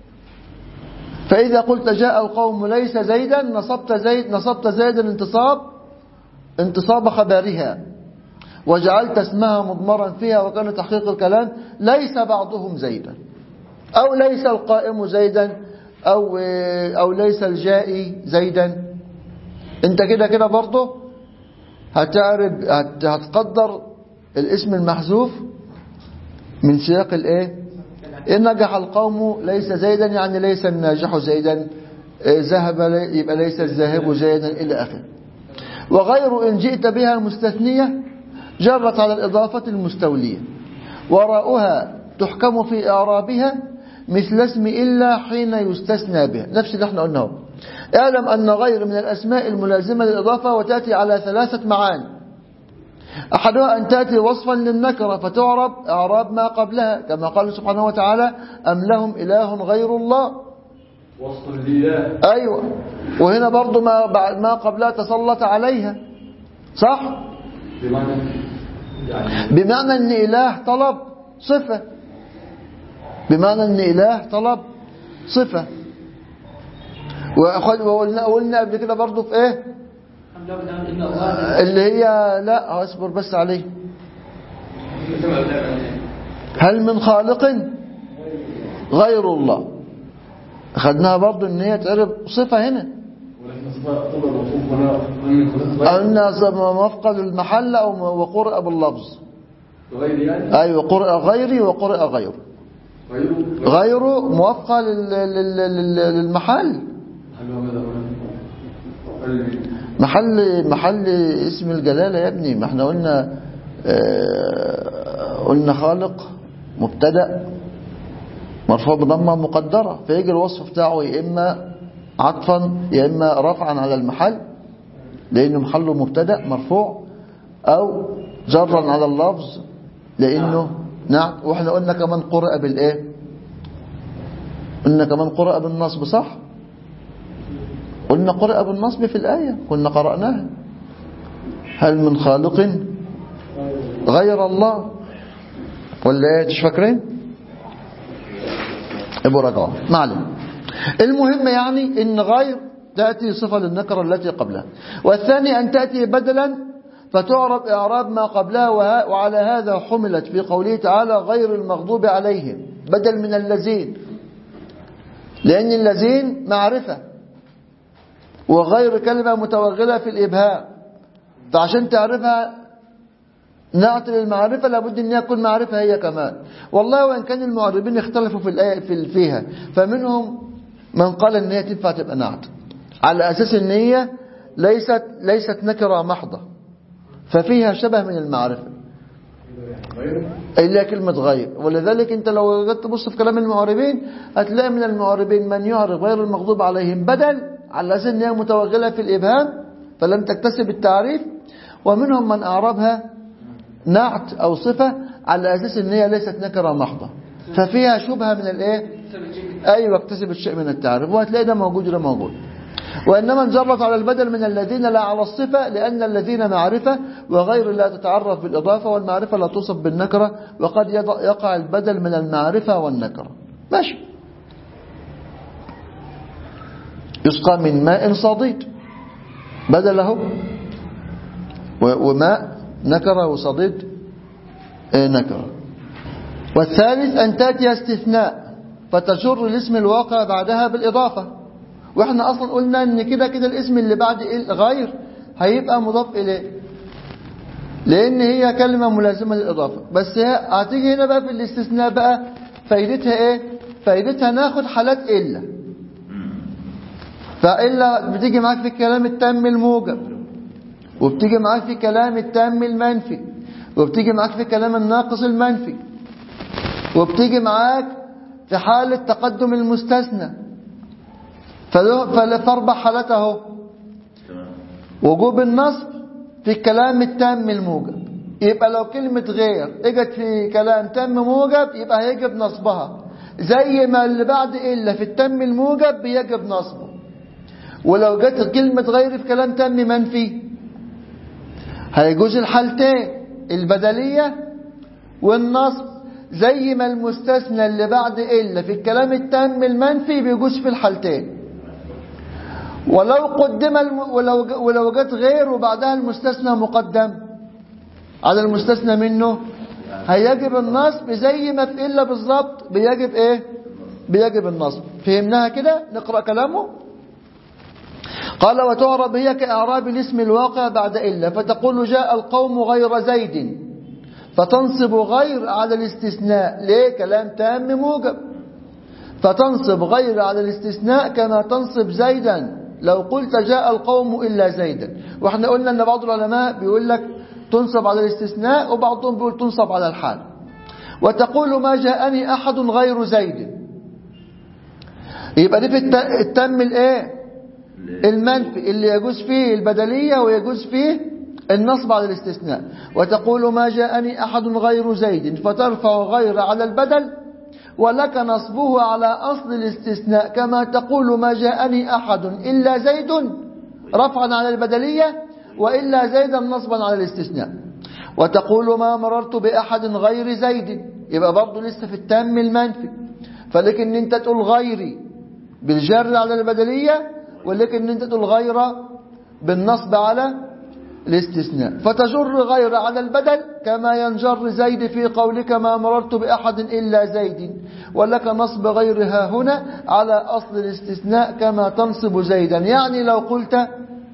فاذا قلت جاء القوم ليس زيدا نصبت زيد نصبت زيدا انتصاب انتصاب خبرها وجعلت اسمها مضمرا فيها وكان تحقيق الكلام ليس بعضهم زيدا أو ليس القائم زيدا أو, أو ليس الجائي زيدا انت كده كده برضه هتعرب هت هتقدر الاسم المحذوف من سياق الايه إن نجح القوم ليس زيدا يعني ليس الناجح زيدا إيه ذهب لي- يبقى ليس الذاهب زيدا إلى آخره وغير إن جئت بها مستثنية جرت على الإضافة المستولية وراؤها تحكم في إعرابها مثل اسم إلا حين يستثنى بها نفس اللي احنا قلناه اعلم أن غير من الأسماء الملازمة للإضافة وتأتي على ثلاثة معاني أحدها أن تأتي وصفا للنكرة فتعرب إعراب ما قبلها كما قال سبحانه وتعالى أم لهم إله غير الله وصف الإله أيوة وهنا برضو ما, بعد ما قبلها تسلط عليها صح بمعنى يعني بمعنى أن إله طلب صفة بمعنى أن إله طلب صفة وأخذ- وقلنا قلنا قبل كده برضو في إيه الحمد لله بنعم إن الله اللي هي لا اصبر بس عليه كما بدأنا هل من خالق غير الله أخذناها برضو ان هي تعرب صفة هنا ولكن صفاء طول الوصوف هنا من خلق غير أن مفقد المحل أو وقرأ باللفظ غير يعني أيوة قرأ غيري وقرأ غيره غيره غيره موافقة لل- لل- لل- للمحل هل هو ماذا هنا غير محل محل اسم الجلالة يا ابني ما احنا قلنا آه، قلنا خالق مبتدأ مرفوع بضمة مقدرة فيجي الوصف بتاعه يا إما عطفا يا إما رفعا على المحل لأنه محله مبتدأ مرفوع أو جرا على اللفظ لأنه نعم وإحنا قلنا كمان قرأ بالإيه قلنا كمان قرأ بالنصب صح قلنا قرأ بالنصب في الآية كنا قرأناها هل من خالق غير الله ولا ايه مش فاكرين ابو رجعوا معلم المهم يعني ان غير تأتي صفة للنكرة التي قبلها والثاني أن تأتي بدلا فتعرب إعراب ما قبلها وه- وعلى هذا حملت في قوله تعالى غير المغضوب عليهم بدل من الذين لأن الذين معرفة وغير كلمة متوغلة في الإبهام فعشان تعرفها نعت للمعرفة لابد أن يكون معرفة هي كمان والله وإن كان المعربين اختلفوا في الآية في فيها فمنهم من قال أن هي تنفع تبقى نعت على أساس أن هي ليست ليست نكرة محضة ففيها شبه من المعرفة إلا كلمة غير ولذلك أنت لو جيت تبص في كلام المعربين هتلاقي من المعربين من يعرب غير المغضوب عليهم بدل على أساس أن هي متوغلة في الإبهام فلم تكتسب التعريف ومنهم من أعربها نعت أو صفة على أساس أن هي ليست نكرة محضة ففيها شبهة من الإيه أيوة اكتسبت شيء من التعريف وهتلاقي ده موجود وده موجود وإنما انجرت على البدل من الذين لا على الصفة لأن الذين معرفة وغير لا تتعرف بالإضافة والمعرفة لا توصف بالنكرة وقد يض- يقع البدل من المعرفة والنكرة ماشي يسقى من ماء صديد بدله و- وماء نكرة وصديد آه، نكرة والثالث أن تأتي استثناء فتجر الاسم الواقع بعدها بالإضافة واحنا أصلا قلنا أن كده كده الاسم اللي بعد ال- غير هيبقى مضاف إليه لان هي كلمة ملازمة للإضافة بس هي هتيجي هنا بقى في الاستثناء بقى فايدتها ايه فايدتها ناخد حالات إلا فإلا بتيجي معاك في الكلام التام الموجب وبتيجي معاك في كلام التام المنفي وبتيجي معاك في كلام الناقص المنفي وبتيجي معاك في حالة تقدم المستثنى فله- فل- فاربع حالات اهو تمام وجوب النصب في الكلام التام الموجب يبقى لو كلمة غير اجت في كلام تام موجب يبقى هيجب نصبها زي ما اللي بعد إلا في التام الموجب بيجب نصبه ولو جت كلمة غير في كلام تام منفي هيجوز الحالتين البدلية والنصب زي ما المستثنى اللي بعد إلا في الكلام التام المنفي بيجوز في الحالتين ولو قدم الم... ولو ولو جت غير وبعدها المستثنى مقدم على المستثنى منه هيجب النصب زي ما في إلا بالظبط بيجب ايه بيجب النصب فهمناها كده نقرأ كلامه قال وتعرب هي كإعراب الاسم الواقع بعد إلا فتقول جاء القوم غير زيد فتنصب غير على الاستثناء ليه كلام تام موجب فتنصب غير على الاستثناء كما تنصب زيدا لو قلت جاء القوم إلا زيدا واحنا قلنا ان بعض العلماء بيقول لك تنصب على الاستثناء وبعضهم بيقول تنصب على الحال وتقول ما جاءني أحد غير زيد يبقى دي في الت- التم الايه المنفي اللي يجوز فيه البدلية ويجوز فيه النصب على الاستثناء وتقول ما جاءني أحد غير زيد فترفع غير على البدل ولك نصبه على أصل الاستثناء كما تقول ما جاءني أحد إلا زيد رفعا على البدلية وإلا زيدا نصبا على الاستثناء وتقول ما مررت بأحد غير زيد يبقى برضه لسه في التام المنفي فلكن انت تقول غيري بالجر على البدلية ولكن انت تقول غير بالنصب على الاستثناء فتجر غير على البدل كما ينجر زيد في قولك ما مررت بأحد إلا زيد ولك نصب غيرها هنا على أصل الاستثناء كما تنصب زيدا يعني لو قلت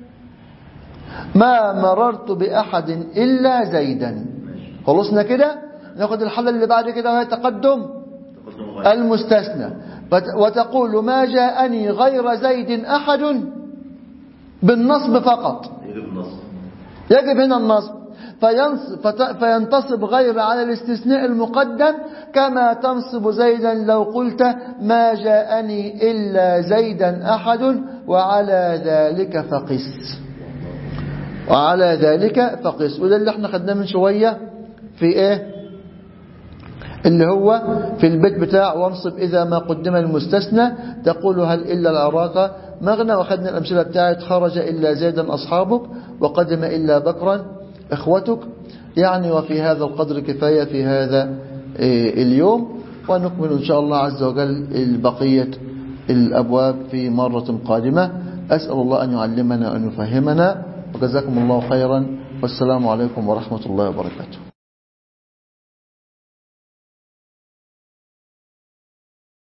ما مررت بأحد إلا زيدا خلصنا كده ناخد الحالة اللي بعد كده وهي تقدم تقدم غير المستثنى وت- وتقول ما جاءني غير زيد أحد بالنصب فقط يجب النصب يجب هنا النصب فينصب فت- فينتصب غير على الاستثناء المقدم كما تنصب زيدا لو قلت ما جاءني إلا زيدا أحد وعلى ذلك فقس وعلى ذلك فقس وده اللي احنا خدناه من شوية في ايه اللي هو في البيت بتاع وانصب إذا ما قدم المستثنى تقول هل إلا العراق مغنى وخدنا الأمثلة بتاعت خرج إلا زيدا أصحابك وقدم إلا بكرا إخوتك يعني وفي هذا القدر كفاية في هذا إيه، اليوم ونكمل إن شاء الله عز وجل البقية الأبواب في مرة قادمة أسأل الله أن يعلمنا وأن يفهمنا وجزاكم الله خيرا والسلام عليكم ورحمة الله وبركاته